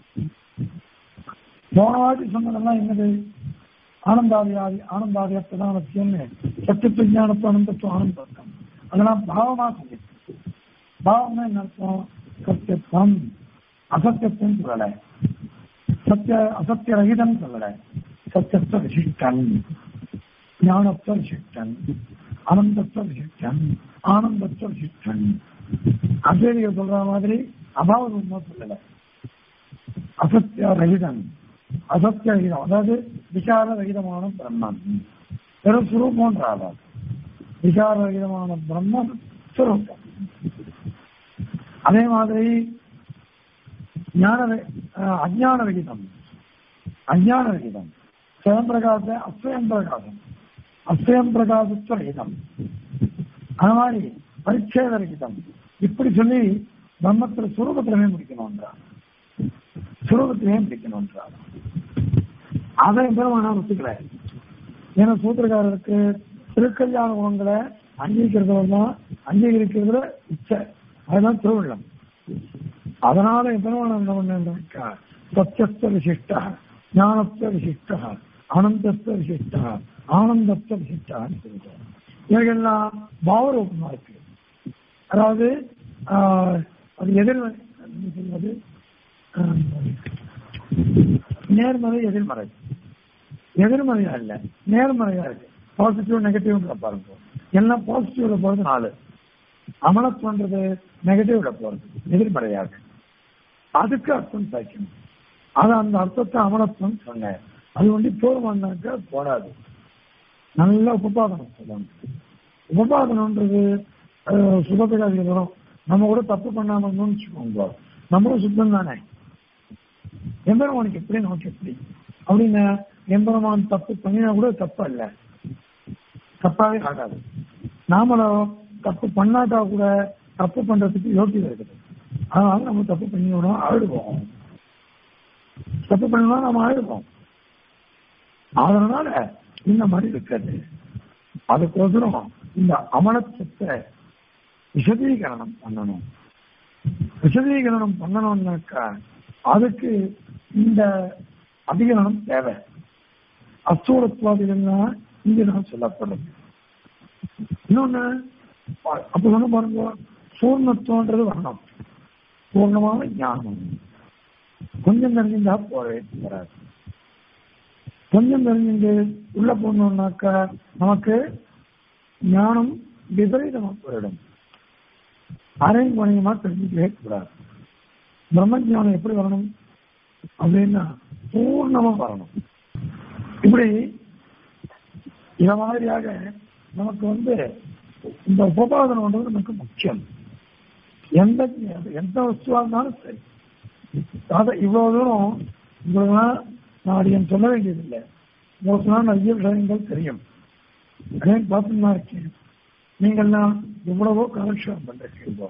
Speaker 1: போன வாட்டி சொன்னதெல்லாம் என்னது ஆனந்தாதியாதி ஆனந்தாதிய பிரதானத்தியம்னு சத்திய ஞானத்துவம் அனந்தத்துவம் ஆனந்தத்துவம் அதெல்லாம் பாவமா சொல்லிட்டு பாவம்னா என்ன அர்த்தம் சத்தியத்துவம் அசத்தியத்துவம் சொல்லல சத்திய அசத்திய ரகிதம் சொல்லல சத்தியத்துவ விசிஷ்டன் ஞானத்துவ விசிஷ்டன் அனந்தத்துவ விசிஷ்டன் ஆனந்தத்துவ விசிஷ்டன் அசேரியை சொல்ற மாதிரி அபாவம் சொல்லல அசத்திய ரகிதம் அசத்திய ரகிதம் அதாவது விசார ரகிதமான பிரம்மன் வெறும் சுரூபம் ஆகாது விசார ரகிதமான பிரம்மன் சுரூபம் அதே மாதிரி ஞான அஜான ரகிதம் அஜான ரகிதம் ஸ்வயம் பிரகாச அஸ்வயம் பிரகாசம் அஸ்வயம் பிரகாசத்துவ ரகிதம் அது மாதிரி பரிச்சேத ரகிதம் இப்படி சொல்லி பிரம்மத்துல சுரூபத்திலமே முடிக்கணும்ன்றார் சுரூபத்திலே முடிக்கணும்ன்றார் அதை பெருமானா ஒத்துக்கல ஏன்னா சூத்திரக்காரருக்கு திருக்கல்யாண குணங்களை அங்கீகரிக்கிறதுல தான் அங்கீகரிக்கிறதுல இச்சை அதுதான் திருவிழம் அதனால பெருமானம் என்ன பண்ணா சத்தியஸ்த விசிஷ்டா ஞானத்துவ விசிஷ்டா அனந்தத்துவ விசிஷ்டா ஆனந்தத்துவ விசிஷ்டான்னு சொல்லிட்டார் இவைகள்லாம் பாவரூபமா இருக்கு அதாவது அது எதிர்மறை சொல்வது நேர்மறை எதிர்மறை எதிர்மறையா இல்ல நேர்மறையா இருக்கு பாசிட்டிவ் நெகட்டிவ் பாருங்க எல்லாம் பாசிட்டிவ்ல போறது நாலு அமலத்துவன்றது நெகட்டிவ்ல போறது எதிர்மறையாக அதுக்கு அர்த்தம் சாய்க்கணும் அது அந்த அர்த்தத்தை அமலத்துவம் சொன்னேன் அது வந்து போர்மானாக்க போடாது நல்ல உபபாதனம் சொல்லணும் உபபாதனம்ன்றது சுகப்பிடாதி வரும் நம்ம கூட தப்பு பண்ணாம வச்சுக்கோங்க நம்மளும் சுத்தம் தானே எம்பெருமானுக்கு எப்படி நமக்கு எப்படி அப்படின்னு எம்பெருமான் தப்பு பண்ணினா கூட தப்பா இல்ல தப்பாவே ஆகாது நாமளும் தப்பு பண்ணாட்டா கூட தப்பு பண்றதுக்கு யோக்கியதை இருக்குது அதனால நம்ம தப்பு பண்ணிவிடும் அழுடுவோம் தப்பு பண்ணலாம் நம்ம அழுடுவோம் அதனால இந்த மாதிரி இருக்காது அதுக்கோசரம் இந்த அமலத்துவத்தை விசதீகரணம் பண்ணணும் விசதீகரணம் பண்ணணும்னாக்கா அதுக்கு இந்த அதிகரணம் தேவை அஸ்தூலத்துவாதிகள்லாம் இங்க நான் சொல்லப்படுறது இன்னொன்னு அப்ப சொன்ன பாருங்க பூர்ணத்துவன்றது வரணும் பூர்ணமான ஞானம் கொஞ்சம் தெரிஞ்சிருந்தா போறவே வராது கொஞ்சம் தெரிஞ்சுட்டு உள்ள போனோம்னாக்கா நமக்கு ஞானம் விபரீதமா போயிடும் அரையும் குறையுமா தெரிஞ்சுக்கவே கூடாது பிரம்ம ஞானம் எப்படி வரணும் அப்படின்னா பூர்ணமா வரணும் இப்படி இத மாதிரியாக நமக்கு வந்து இந்த உபபாதனம் பண்றது நமக்கு முக்கியம் எந்த எந்த வஸ்துவா இருந்தாலும் சரி அதை இவ்வளவு தூரம் உங்களுக்குலாம் நான் அடியன் சொல்ல வேண்டியதில்லை உங்களுக்குலாம் நிறைய விஷயங்கள் தெரியும் அதே பார்த்துதான் இருக்கேன் நீங்கள்லாம் எவ்வளவோ கலெக்ஷன் பண்றீங்க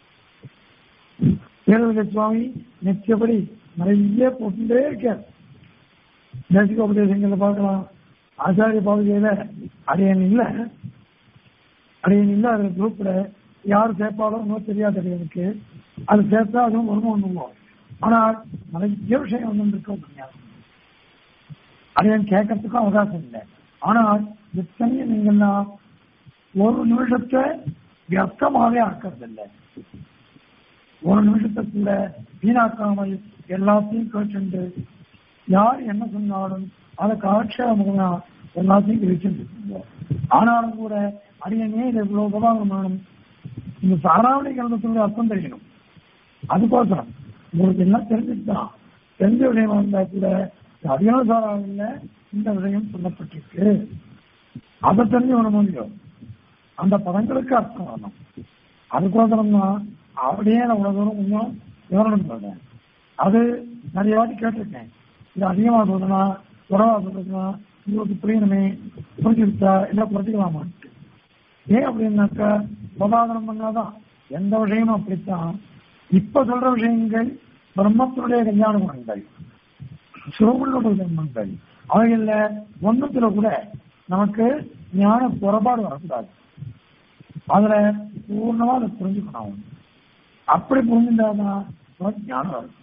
Speaker 1: வேலுக சுவாமி நிச்சயப்படி நிறைய போட்டுட்டே இருக்கார் தேசிக உபதேசங்களை பார்க்கலாம் ஆச்சாரிய பகுதியில அடையன் இல்ல அடையன் இல்ல அதுல குரூப்ல யார் சேர்ப்பாலோ இன்னும் தெரியாது எனக்கு அது சேர்த்தா அதுவும் வருமானம் பண்ணுவோம் ஆனால் நிறைய விஷயம் வந்து இருக்க அடையன் கேட்கறதுக்கும் அவகாசம் இல்லை ஆனால் எத்தனையும் நீங்கன்னா ஒரு நிமிஷத்தை வியர்த்தமாவே ஆக்கிறது இல்லை ஒரு நிமிஷத்தை கூட வீணாக்காமல் எல்லாத்தையும் கேட்டு யார் என்ன சொன்னாலும் அதை காட்சியமாக எல்லாத்தையும் கிழிச்சுட்டு ஆனாலும் கூட அடியனே இது இவ்வளவு உபகாரம் வேணும் இந்த சாராவணி கிரந்தத்தினுடைய அர்த்தம் தெரியணும் அதுக்கோசரம் உங்களுக்கு எல்லாம் தெரிஞ்சுதான் தெரிஞ்ச விஷயமா இருந்தா கூட அதிகார சாராவில் இந்த விஷயம் சொல்லப்பட்டிருக்கு அதை தெரிஞ்சு வேணும் முடியும் அந்த பதங்களுக்கு அர்த்தம் வரணும் அதுக்கோசரம் தான் அப்படியே நான் இவ்வளவு தூரம் கொஞ்சம் விவரணம் சொல்றேன் அது நிறைய வாட்டி கேட்டிருக்கேன் இது அதிகமா சொல்றேன்னா குறைவா சொல்றதுன்னா உங்களுக்கு புரியணுமே புரிஞ்சுக்கிட்டா இல்லை குறைச்சிக்கலாமான்ட்டு ஏன் அப்படின்னாக்கா உபாதனம் பண்ணாதான் எந்த விஷயமும் அப்படித்தான் இப்ப சொல்ற விஷயங்கள் பிரம்மத்தினுடைய கல்யாண குணங்கள் சிவகுணனுடைய ஜென்மங்கள் அவைகள்ல ஒன்னத்துல கூட நமக்கு ஞான புறப்பாடு வரக்கூடாது அதுல பூர்ணமா அதை புரிஞ்சுக்கணும் அப்படி புரிஞ்சுட்டாதான் நமக்கு ஞானம் வரும்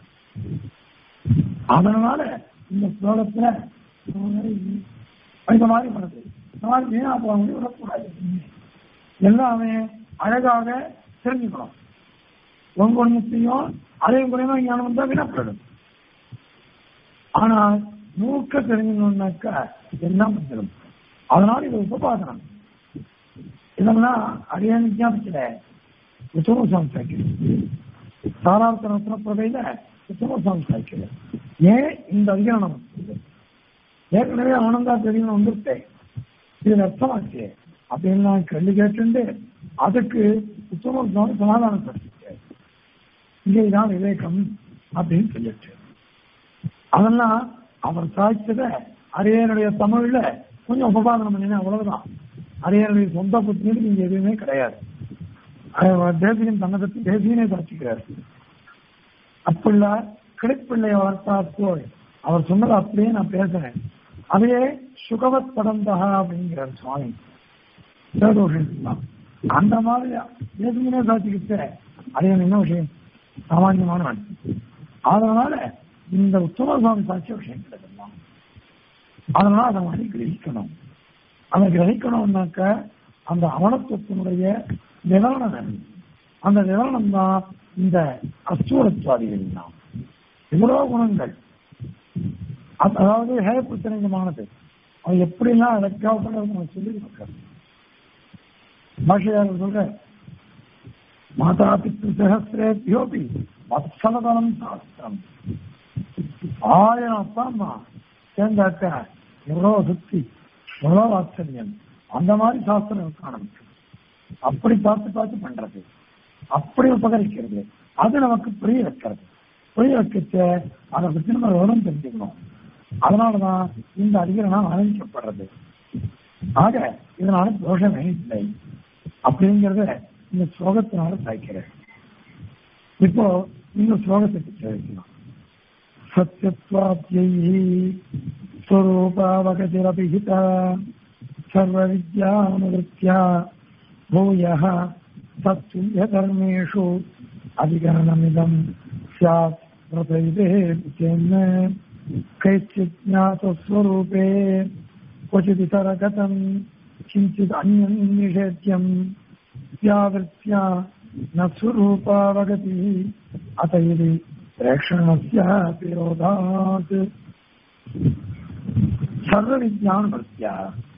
Speaker 1: அதனால இந்த ஸ்லோகத்துல இந்த மாதிரி பண்ணுது இந்த மாதிரி வீணா போக முடியும் விடக்கூடாது எல்லாமே அழகாக தெரிஞ்சுக்கணும் உங்க ஒன்றுத்தையும் அதே குறைவா ஞானம் வந்தா வீணப்படும் ஆனால் மூக்க தெரிஞ்சுக்கணும்னாக்கா என்ன பண்ணிடும் அதனால இது உபபாதனம் இதெல்லாம் அடியான விஞ்ஞாபத்துல உத்தம சாமிச்சாக்கிறது சாரார்த்தன பிரபையில உத்தம சாமிச்சாக்கிறது ஏன் இந்த அதிகரணம் ஏற்கனவே ஆனந்தா தெரியும் வந்துட்டேன் இது அர்த்தமாச்சு அப்படின்னு நான் கேள்வி கேட்டு அதுக்கு உத்தம சுவாமி சமாதானம் படுத்திட்டு இங்கே இதான் விவேகம் அப்படின்னு சொல்லிட்டு அதெல்லாம் அவர் சாய்ச்சத அரியனுடைய தமிழ்ல கொஞ்சம் உபபாதனம் பண்ணினா அவ்வளவுதான் அரியனுடைய சொந்த புத்தினு இங்க எதுவுமே கிடையாது தேசியன் தன்னகத்தை தேசியனே சாட்சிக்கிறார் அப்படில்ல கிடைப்பிள்ளைய வளர்த்தார் போய் அவர் சொன்னதை அப்படியே நான் பேசுறேன் அதையே சுகவத் படந்தகா அப்படிங்கிறார் சுவாமி தேதோஷம் அந்த மாதிரி தேசியனே சாட்சிக்கிட்ட அரியன் என்ன விஷயம் சாமான்யமான அதனால இந்த உத்தம சுவாமி சாட்சிய விஷயம் கிடைக்கலாம் அதனால அதை மாதிரி கிரகிக்கணும் அதை கிரகிக்கணும்னாக்க அந்த அவனத்துவத்தினுடைய நிவாரணம் அந்த நிவாரணம் தான் இந்த அஸ்தூரத்வாதிகள் தான் இவ்வளவு குணங்கள் அதாவது ஹே பிரச்சனைகமானது அது எப்படிலாம் அழகா பண்ண சொல்லி கொடுக்கிறது பாஷையாளர் சொல்ற மாதா பித்து சகசிரேபியோபி வத்சலதனம் சாஸ்திரம் ஆயிரம் அப்பா அம்மா சேர்ந்தாக்க எவ்வளவு சுத்தி எவ்வளவு ஆச்சரியம் அந்த மாதிரி சாஸ்திரம் காணும் அப்படி பார்த்து பார்த்து பண்றது அப்படி உபகரிக்கிறது அது நமக்கு புரிய வைக்கிறது புரிய வைக்க அதை பற்றி நம்ம விவரம் தெரிஞ்சுக்கணும் அதனாலதான் இந்த அதிகரணம் ஆரம்பிக்கப்படுறது ஆக இதனால தோஷமே இல்லை அப்படிங்கிறத இந்த ஸ்லோகத்தினால சாய்க்கிறேன் இப்போ இந்த ஸ்லோகத்துக்கு கேட்கலாம் सत्यत्वाद्यैः स्वरूपावगतिरभिहिता सर्वविद्यानुवृत्त्या भूयः तत्तुल्यकर्मेषु अधिकरणमिदं स्यात् व्रतैते चेन्न कैश्चित् ज्ञातस्वरूपे क्वचिदितरगतं किञ्चित् अन्यं निषेध्यं व्यावृत्त्या न स्वरूपावगतिः अत यदि प्रेक्षणस्य विरोधात् சர்வ வித்யான பக்தியா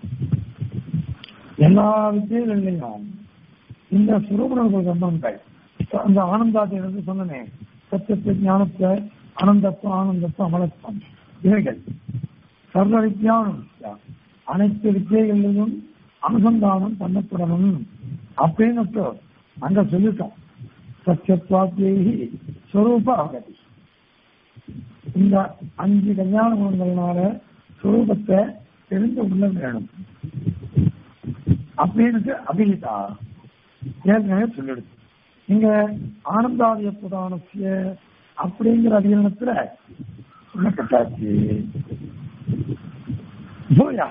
Speaker 1: எல்லா வித்தியகள்லையும் இந்த சுரூபணர்கள் சம்பந்தங்கள் அந்த ஆனந்தாத்தை வந்து சொன்னனே சத்தியத்தை ஞானத்தை அனந்தத்துவம் ஆனந்தத்துவம் அமலத்துவம் இவைகள் சர்வ வித்யானம் அனைத்து வித்தியகளிலும் அனுசந்தானம் பண்ணப்படணும் அப்படின்னு அங்க சொல்லிட்டோம் சத்தியத்வாத்தியி ஸ்வரூப அகதி இந்த அஞ்சு கல்யாண குணங்கள்னால ஸ்வரூபத்தை தெரிந்து உள்ள வேணும் அப்படின்னு அபிகிதா ஏற்கனவே சொல்லிடுது நீங்க ஆனந்தாதிய புதானசிய அப்படிங்கிற அதிகரணத்துல சொல்லப்பட்டாச்சு பூயா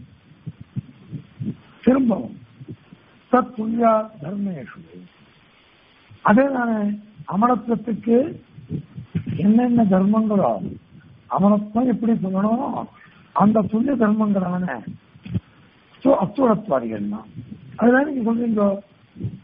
Speaker 1: திரும்பவும் தத் துல்யா தர்மேஷு அதே தானே அமலத்துவத்துக்கு என்னென்ன தர்மங்களோ அமலத்துவம் எப்படி சொல்லணும் அந்த துல்லிய தர்மங்களான அஸ்தூரத்வாதிகள் தான் அதுதான் நீங்க சொல்றீங்க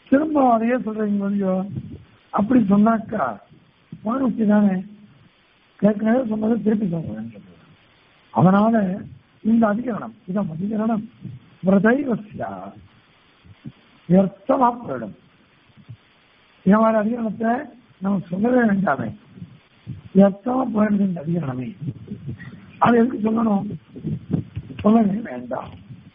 Speaker 1: திரும்ப அதையே சொல்றீங்க இல்லையோ அப்படி சொன்னாக்கா மனுஷி தானே ஏற்கனவே சொன்னதை திருப்பி சொல்றேன் அதனால இந்த அதிகரணம் இதான் அதிகரணம் விரதைவசியா வியர்த்தமா போயிடும் இந்த மாதிரி அதிகரணத்தை நம்ம சொல்லவே வேண்டாமே வியர்த்தமா போயிடுது இந்த அதிகரணமே அது எதுக்கு சொல்லணும் சொல்லவே வேண்டாம்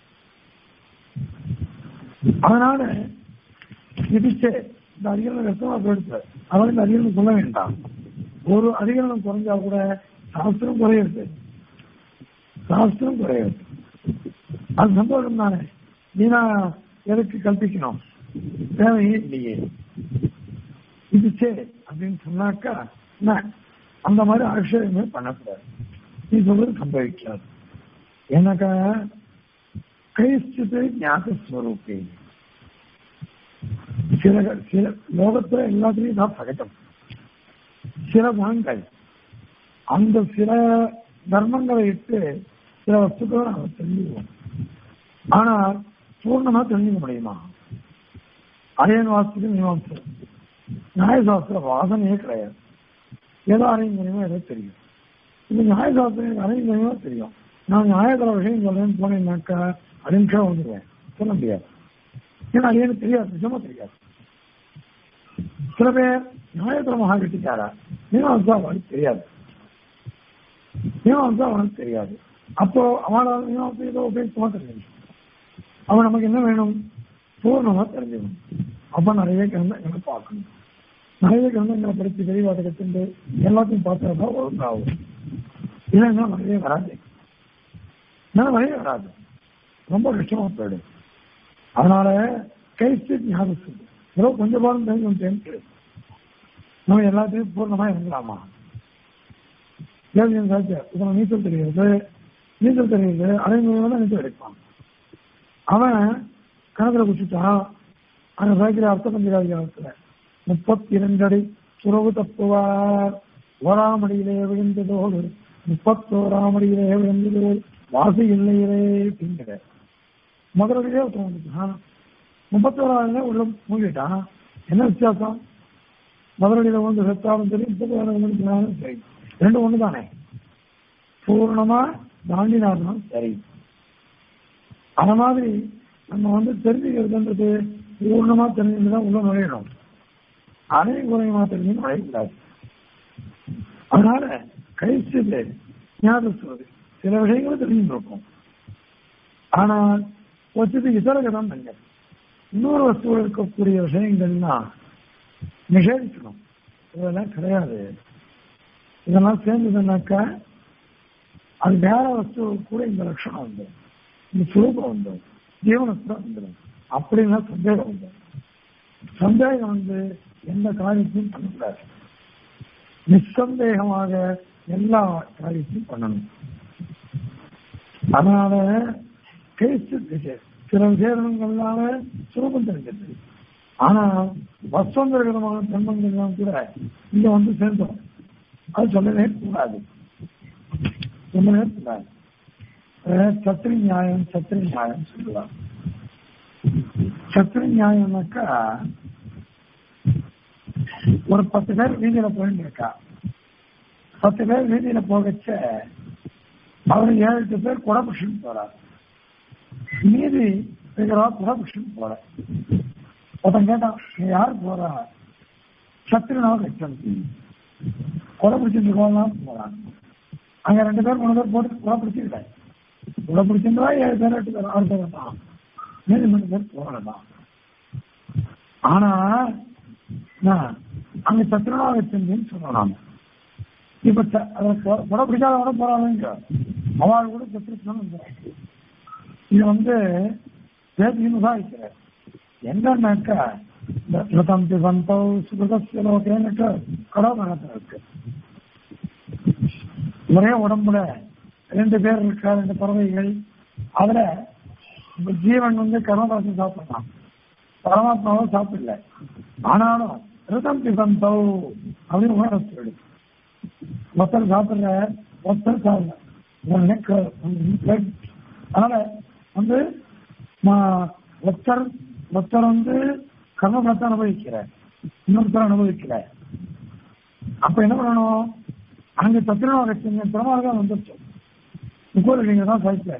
Speaker 1: அதனால இடிச்சே இந்த அதிகரணம் வியர்த்தமா போயிடுச்சு அதனால இந்த அதிகரணம் சொல்ல வேண்டாம் ஒரு அதிகரணம் குறைஞ்சா கூட சாஸ்திரம் குறையுது சாஸ்திரம் குறையுது அது சந்தோஷம் தானே நீனா எதுக்கு கல்பிக்கணும் தேவையே இல்லையே இது சரி அப்படின்னு சொன்னாக்கா என்ன அந்த மாதிரி ஆட்சேபமே பண்ணக்கூடாது நீ சொல்றது சம்பவிக்காது ஏன்னாக்கா கைஸ்டித்து ஞாபகஸ்வரூபே சில சில லோகத்துல எல்லாத்துலயும் தான் சகஜம் சில குணங்கள் அந்த சில தர்மங்களை இட்டு சில வஸ்துக்களை நாம தெரிஞ்சுக்குவோம் ஆனால் பூர்ணமா தெரிஞ்சுக்க முடியுமா அரியன் வாசத்துக்கு மீமாசம் நியாயசாஸ்திர வாசனையே கிடையாது ஏதோ அரைங்கனியமோ ஏதோ தெரியும் இந்த நியாயசாஸ்திரம் அரைங்கனியமோ தெரியும் நான் நியாயத்தர விஷயம் சொல்றேன்னு போனேன்னாக்கா அடிநிமிஷம் வந்துடுவேன் சொல்ல முடியாது ஏன்னா அது எனக்கு தெரியாது நிஜமா தெரியாது சில பேர் நியாயத்தர மகா கட்டிக்காரா மீமாசா அவனுக்கு தெரியாது மீமாசா அவனுக்கு தெரியாது அப்போ அவனால் மீமாசம் ஏதோ உபயோகமா தெரியும் அவன் நமக்கு என்ன வேணும் பூர்ணமா தெரிஞ்சுக்கணும் அப்ப நிறைய கிரந்தங்களை பார்க்கணும் நிறைய கிரந்தங்களை படித்து தெளிவாக கற்றுண்டு எல்லாத்தையும் பார்த்துறதா ஒழுங்காகும் இல்லைன்னா நிறைய வராது ஏன்னா நிறைய வராது ரொம்ப கஷ்டமா போயிடும் அதனால கைஸ்டு ஞாபகம் ஏதோ கொஞ்சம் பாடம் தெரிஞ்சு நம்ம எல்லாத்தையும் பூர்ணமா இருக்கலாமா ஏவியன் சாட்சியா இப்ப நீச்சல் தெரிகிறது நீச்சல் தெரியுது அரைமுறையோட நீச்சல் எடுப்பான் அவன் கணக்குல குச்சிட்டான் அந்த சாய்க்கிற அர்த்த பஞ்சாதிகாரத்துல முப்பத்தி இரண்டு அடி துறவு தப்புவார் ஓராமடியிலே விழுந்ததோடு முப்பத்தோராமடியிலே விழுந்ததோடு வாசி இல்லையிலே அப்படிங்கிற முதலடியிலே ஒருத்தன் வந்துட்டான் முப்பத்தோராவில உள்ள மூழ்கிட்டான் என்ன வித்தியாசம் முதலடியில வந்து செத்தாலும் சரி முப்பத்தோராவிலும் சரி ரெண்டு ஒண்ணு தானே பூர்ணமா தாண்டினார்னா சரி அந்த மாதிரி நம்ம வந்து தெரிஞ்சுக்கிறதுன்றது பூர்ணமா தெரிஞ்சுதான் உள்ள நுழையணும் அனைவரும் குறையமா தெரிஞ்சு நுழையக்கூடாது அதனால கழிச்சு ஞாபகம் சொல்றது சில விஷயங்களும் தெரிஞ்சுருக்கும் ஆனால் வச்சது இதர கதம் இல்லை இன்னொரு வஸ்துவில் இருக்கக்கூடிய விஷயங்கள்லாம் நிஷேதிக்கணும் இதெல்லாம் கிடையாது இதெல்லாம் சேர்ந்ததுனாக்கா அது வேற வஸ்து கூட இந்த லட்சணம் வந்து இந்த சுரூபம் வந்து ஜீவனத்துல வந்துடும் அப்படின்னா சந்தேகம் வந்து சந்தேகம் வந்து எந்த காரியத்தையும் பண்ணக்கூடாது நிசந்தேகமாக எல்லா காரியத்தையும் பண்ணணும் அதனால கேசு சில விசேஷங்கள்னால சுரூபம் தெரிஞ்சது ஆனா வசந்தரகரமான தன்மங்கள்லாம் கூட இங்க வந்து சேர்ந்தோம் அது சொல்லவே கூடாது சொல்லவே கூடாது சத்திரி நியாயம் சத்திரி நியாயம் சொல்லலாம் சத்திரி நியாயம்னாக்கா ஒரு பத்து பேர் வீதியில போயிட்டு இருக்கா பத்து பேர் வீதியில போகச்ச அவரு ஏழு எட்டு பேர் குடபுஷன் போறார் மீதி இருக்கிறவா குடபுஷன் போற ஒருத்தன் கேட்டான் நீ யார் போறா சத்திரனாக கட்சம் கொலை பிடிச்சிட்டு இருக்கோம் போறான் அங்க ரெண்டு பேர் மூணு பேர் போட்டு கொலை பிடிச்சிருக்காங்க கொலை பிடிச்சிருந்தா ஏழு பேர் எட்டு பேர் ஆறு பேர் தான் மீதி மூணு பேர் போறதான் ஆனா அங்க சத்திரனாக வச்சிருந்தேன்னு சொல்றோம் நாம இப்ப கொலை பிடிக்காதவட போறாங்க அவள் கூட சத்திரத்தான் இது வந்து பேசின்னு தான் வைக்கிறேன் என்னன்னாக்கா ரதம் திவந்தோ சுகதஸ்ய லோகேன்னு கடவுள் இருக்கு ஒரே உடம்புல ரெண்டு பேர் இருக்கா ரெண்டு பறவைகள் அதுல ஜீவன் வந்து கர்மபாசம் சாப்பிடலாம் பரமாத்மாவும் சாப்பிடல ஆனாலும் ரிதம் திவந்தோ அப்படின்னு உணர்வு சொல்லு ஒருத்தர் சாப்பிடுற ஒருத்தர் சாப்பிடல அதனால வந்து ஒருத்தர் ஒருத்தர் வந்து கர்மபலத்தை அனுபவிக்கிற இன்னொருத்தர் அனுபவிக்கல அப்ப என்ன பண்ணணும் அங்க சத்திரமாக பிரமாதம் வந்துருச்சு முக்கோலிங்க தான் சைக்கிள்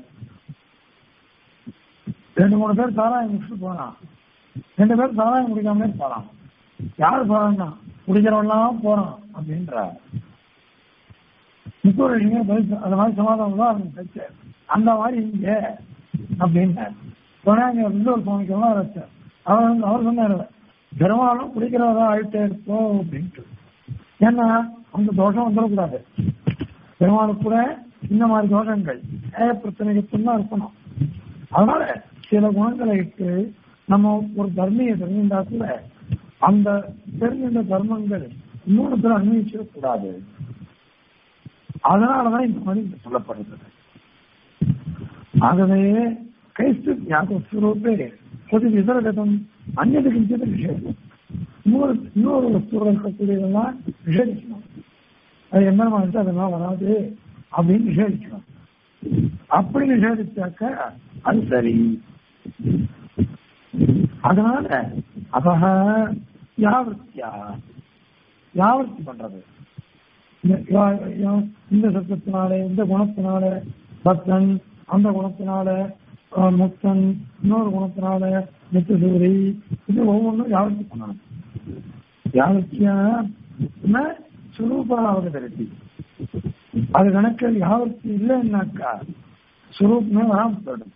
Speaker 1: ரெண்டு மூணு பேர் சாராயம் முடிச்சுட்டு போனான் ரெண்டு பேர் சாராயம் முடிக்காமலே போறான் யார் போறான்னா குடிக்கிறவன்லாம் போறான் அப்படின்ற முக்கோலிங்க அந்த மாதிரி சமாதானம் தான் அவங்க சைக்கிள் அந்த மாதிரி இங்க அப்படின்னு சொன்னாங்க இன்னொரு சுவாமிக்கெல்லாம் வச்சார் அவர் வந்து அவர் சொன்னார் பெரும்பாலும் குடிக்கிறவரா ஆயிட்டே இருப்போம் அப்படின்ட்டு ஏன்னா அந்த தோஷம் வந்துடக்கூடாது பெருமாளுக்கு கூட இந்த மாதிரி தோஷங்கள் ஏக பிரச்சனைக்கு தான் இருக்கணும் அதனால சில குணங்களை இட்டு நம்ம ஒரு தர்மியை தெரிஞ்சிருந்தா கூட அந்த தெரிஞ்சிருந்த தர்மங்கள் இன்னொருத்தர் அனுபவிச்சிடக்கூடாது அதனாலதான் இந்த மாதிரி சொல்லப்படுகிறது ஆகவே கைஸ்து ஞாபகஸ்வரூபே பொது விதரகதம் அந்நது கிஞ்சித விஷயம் இன்னொரு இன்னொரு வஸ்துகள் இருக்கக்கூடியதெல்லாம் நிஷேதிக்கணும் அது என்ன மாதிரி அதெல்லாம் வராது அப்படின்னு நிஷேதிக்கணும் அப்படி நிஷேதிச்சாக்க அது சரி அதனால அதக யாவர்த்தியா யாவர்த்தி பண்றது இந்த சத்தத்தினால இந்த குணத்தினால பக்தன் அந்த குணத்தினால முக்தன் இன்னொரு குணத்தினால நித்தியசூரி இது ஒவ்வொன்றும் யாவர்த்தி பண்ணணும் யாவர்த்தியா சுரூபாவது தரட்டி அது கணக்கில் யாவர்த்தி இல்லைன்னாக்கா சுரூப்மே வராம போயிடும்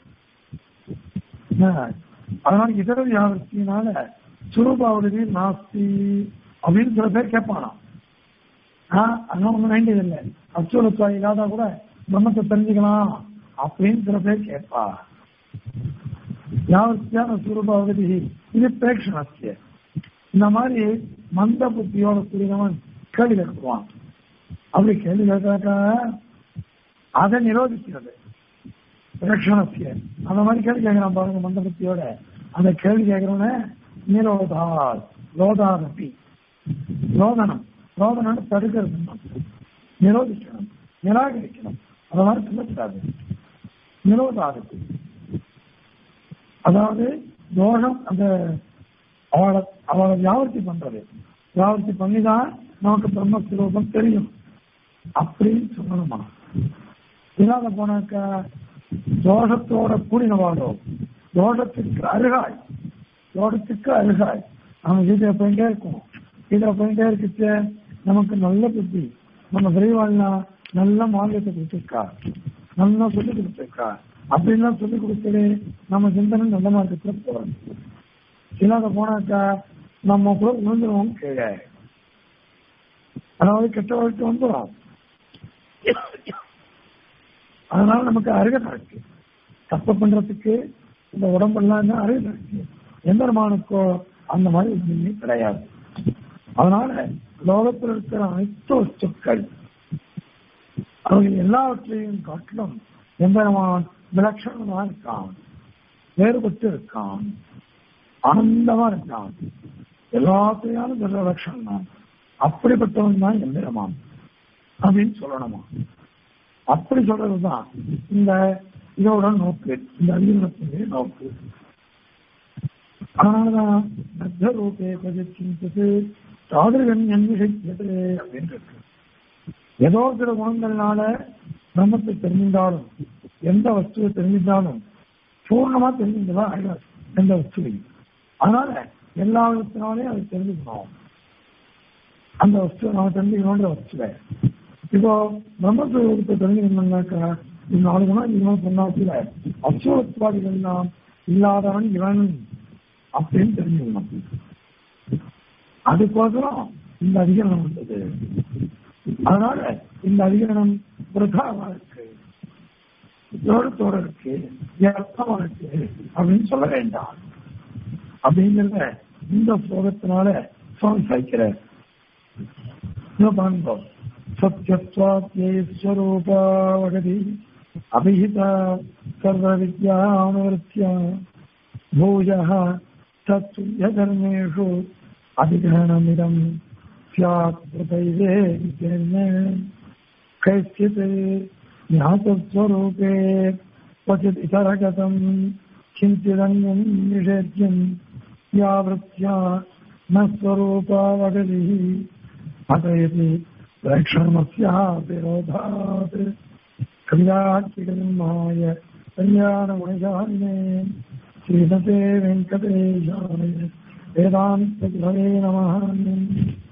Speaker 1: அதனால இதர யாவர்த்தினால சுரூபாவதி நாஸ்தி அப்படின்னு சில பேர் கேட்பானா அதெல்லாம் ஒண்ணும் வேண்டியதில்லை அச்சுலத்துவா இல்லாத கூட பிரம்மத்தை தெரிஞ்சுக்கலாம் அப்படின்னு சில பேர் கேட்பா யாவர்த்தியான சுரூபாவதி இது பிரேக்ஷணஸ்ய இந்த மாதிரி மந்த புத்தியோட கூடியவன் கேள்வி கேட்குவான் அப்படி கேள்வி கேட்காக்கா அதை நிரோதிக்கிறது பிரேக்ஷணஸ்ய அந்த மாதிரி கேள்வி கேட்கிறான் பாருங்க மந்த புத்தியோட அந்த கேள்வி கேட்கிறவன நிரோதா லோதாதப்பி லோதனம் லோதனம் தடுக்கிறது நிரோதிக்கணும் நிராகரிக்கணும் அந்த மாதிரி சொல்லக்கூடாது நிரோதாதப்பி அதாவது தோஷம் அந்த அவளை அவளை வியாபர்த்தி பண்றது வியாபர்த்தி பண்ணிதான் நமக்கு பிரம்மஸ்வரூபம் தெரியும் அப்படின்னு சொல்லணுமா இல்லாத போனாக்கா தோஷத்தோட கூடினவாளோ தோஷத்துக்கு அருகாய் தோட்டத்துக்கு அருகாய் நம்ம கீதையில போயிட்டே இருக்கோம் கீதையில போயிட்டே இருக்குச்சு நமக்கு நல்ல புத்தி நம்ம விரைவாள்னா நல்ல மாநிலத்தை கொடுத்துருக்கா நல்லா சொல்லி கொடுத்துருக்கா அப்படின்லாம் சொல்லி கொடுத்துட்டு நம்ம சிந்தனை நல்ல மார்க்கத்துல போறோம் இல்லாத போனாக்கா நம்ம கூட விழுந்துருவோம் கீழே அதாவது கெட்ட வாழ்க்கை வந்துடும் அதனால நமக்கு அருகதை இருக்கு தப்பு பண்றதுக்கு இந்த உடம்பெல்லாம் அருகதை இருக்கு எம்பெருமானுக்கோ அந்த மாதிரி ஒன்றுமே கிடையாது அதனால லோகத்தில் இருக்கிற அனைத்து வஸ்துக்கள் அவர்கள் எல்லாவற்றையும் காட்டிலும் எம்பெருமான் விலட்சணமா இருக்கான் வேறுபட்டு இருக்கான் ஆனந்தமா இருக்கான் எல்லாத்தையும் நல்ல லட்சணம் தான் அப்படிப்பட்டவன் தான் எம்பெருமான் அப்படின்னு சொல்லணுமா அப்படி சொல்றதுதான் இந்த இதோட நோக்கு இந்த அதிகத்திலே நோக்கு அதனாலதான் பத்த ரூபே பதிச்சின்றது தாதிரகன் அன்விஷித்தது அப்படின்னு இருக்கு ஏதோ சில குணங்கள்னால பிரம்மத்தை தெரிஞ்சிருந்தாலும் எந்த வஸ்துவை தெரிஞ்சிருந்தாலும் பூர்ணமா தெரிஞ்சிருந்ததா ஆயிடாது எந்த வஸ்துவையும் அதனால எல்லா விதத்தினாலையும் அதை தெரிஞ்சுக்கணும் அந்த வஸ்துவை நம்ம தெரிஞ்சுக்கணுன்ற வஸ்துவை இப்போ பிரம்மஸ்வரூபத்தை தெரிஞ்சுக்கணும்னாக்கா இந்த நாலு குணம் இவன் சொன்னாச்சுல அசுவத்வாதிகள் நாம் இல்லாதவன் இவன் அப்படின்னு தெரிஞ்சுக்கணும் அதுக்கோசரம் இந்த அதிகரணம் வந்தது அதனால இந்த அதிகரணம் பிரதாவா இருக்கு தோடத்தோட இருக்கு அர்த்தமா இருக்கு அப்படின்னு சொல்ல வேண்டாம் அப்படிங்கிறத இந்த ஸ்லோகத்தினால சுவாமி சாய்க்கிறார் பாருங்க सत्यत्वाप्यैश्वरूपावगति अभिहिता सर्वविद्यानुवृत्या भूयः तत्तुल्यधर्मेषु अधिकरणमिदं स्यात् कृतैवे कैश्चित् ज्ञातस्वरूपे क्वचित् इतरगतं किञ्चिदन्यं निषेध्यं या वृत्त्या न स्वरूपावगतिः अत इति लक्षणमस्याः विरोधात् कल्याचिकन्माय कल्याणगुणशालिने श्रीमते वेङ्कटेशाय वेदान्तगुरवे नमः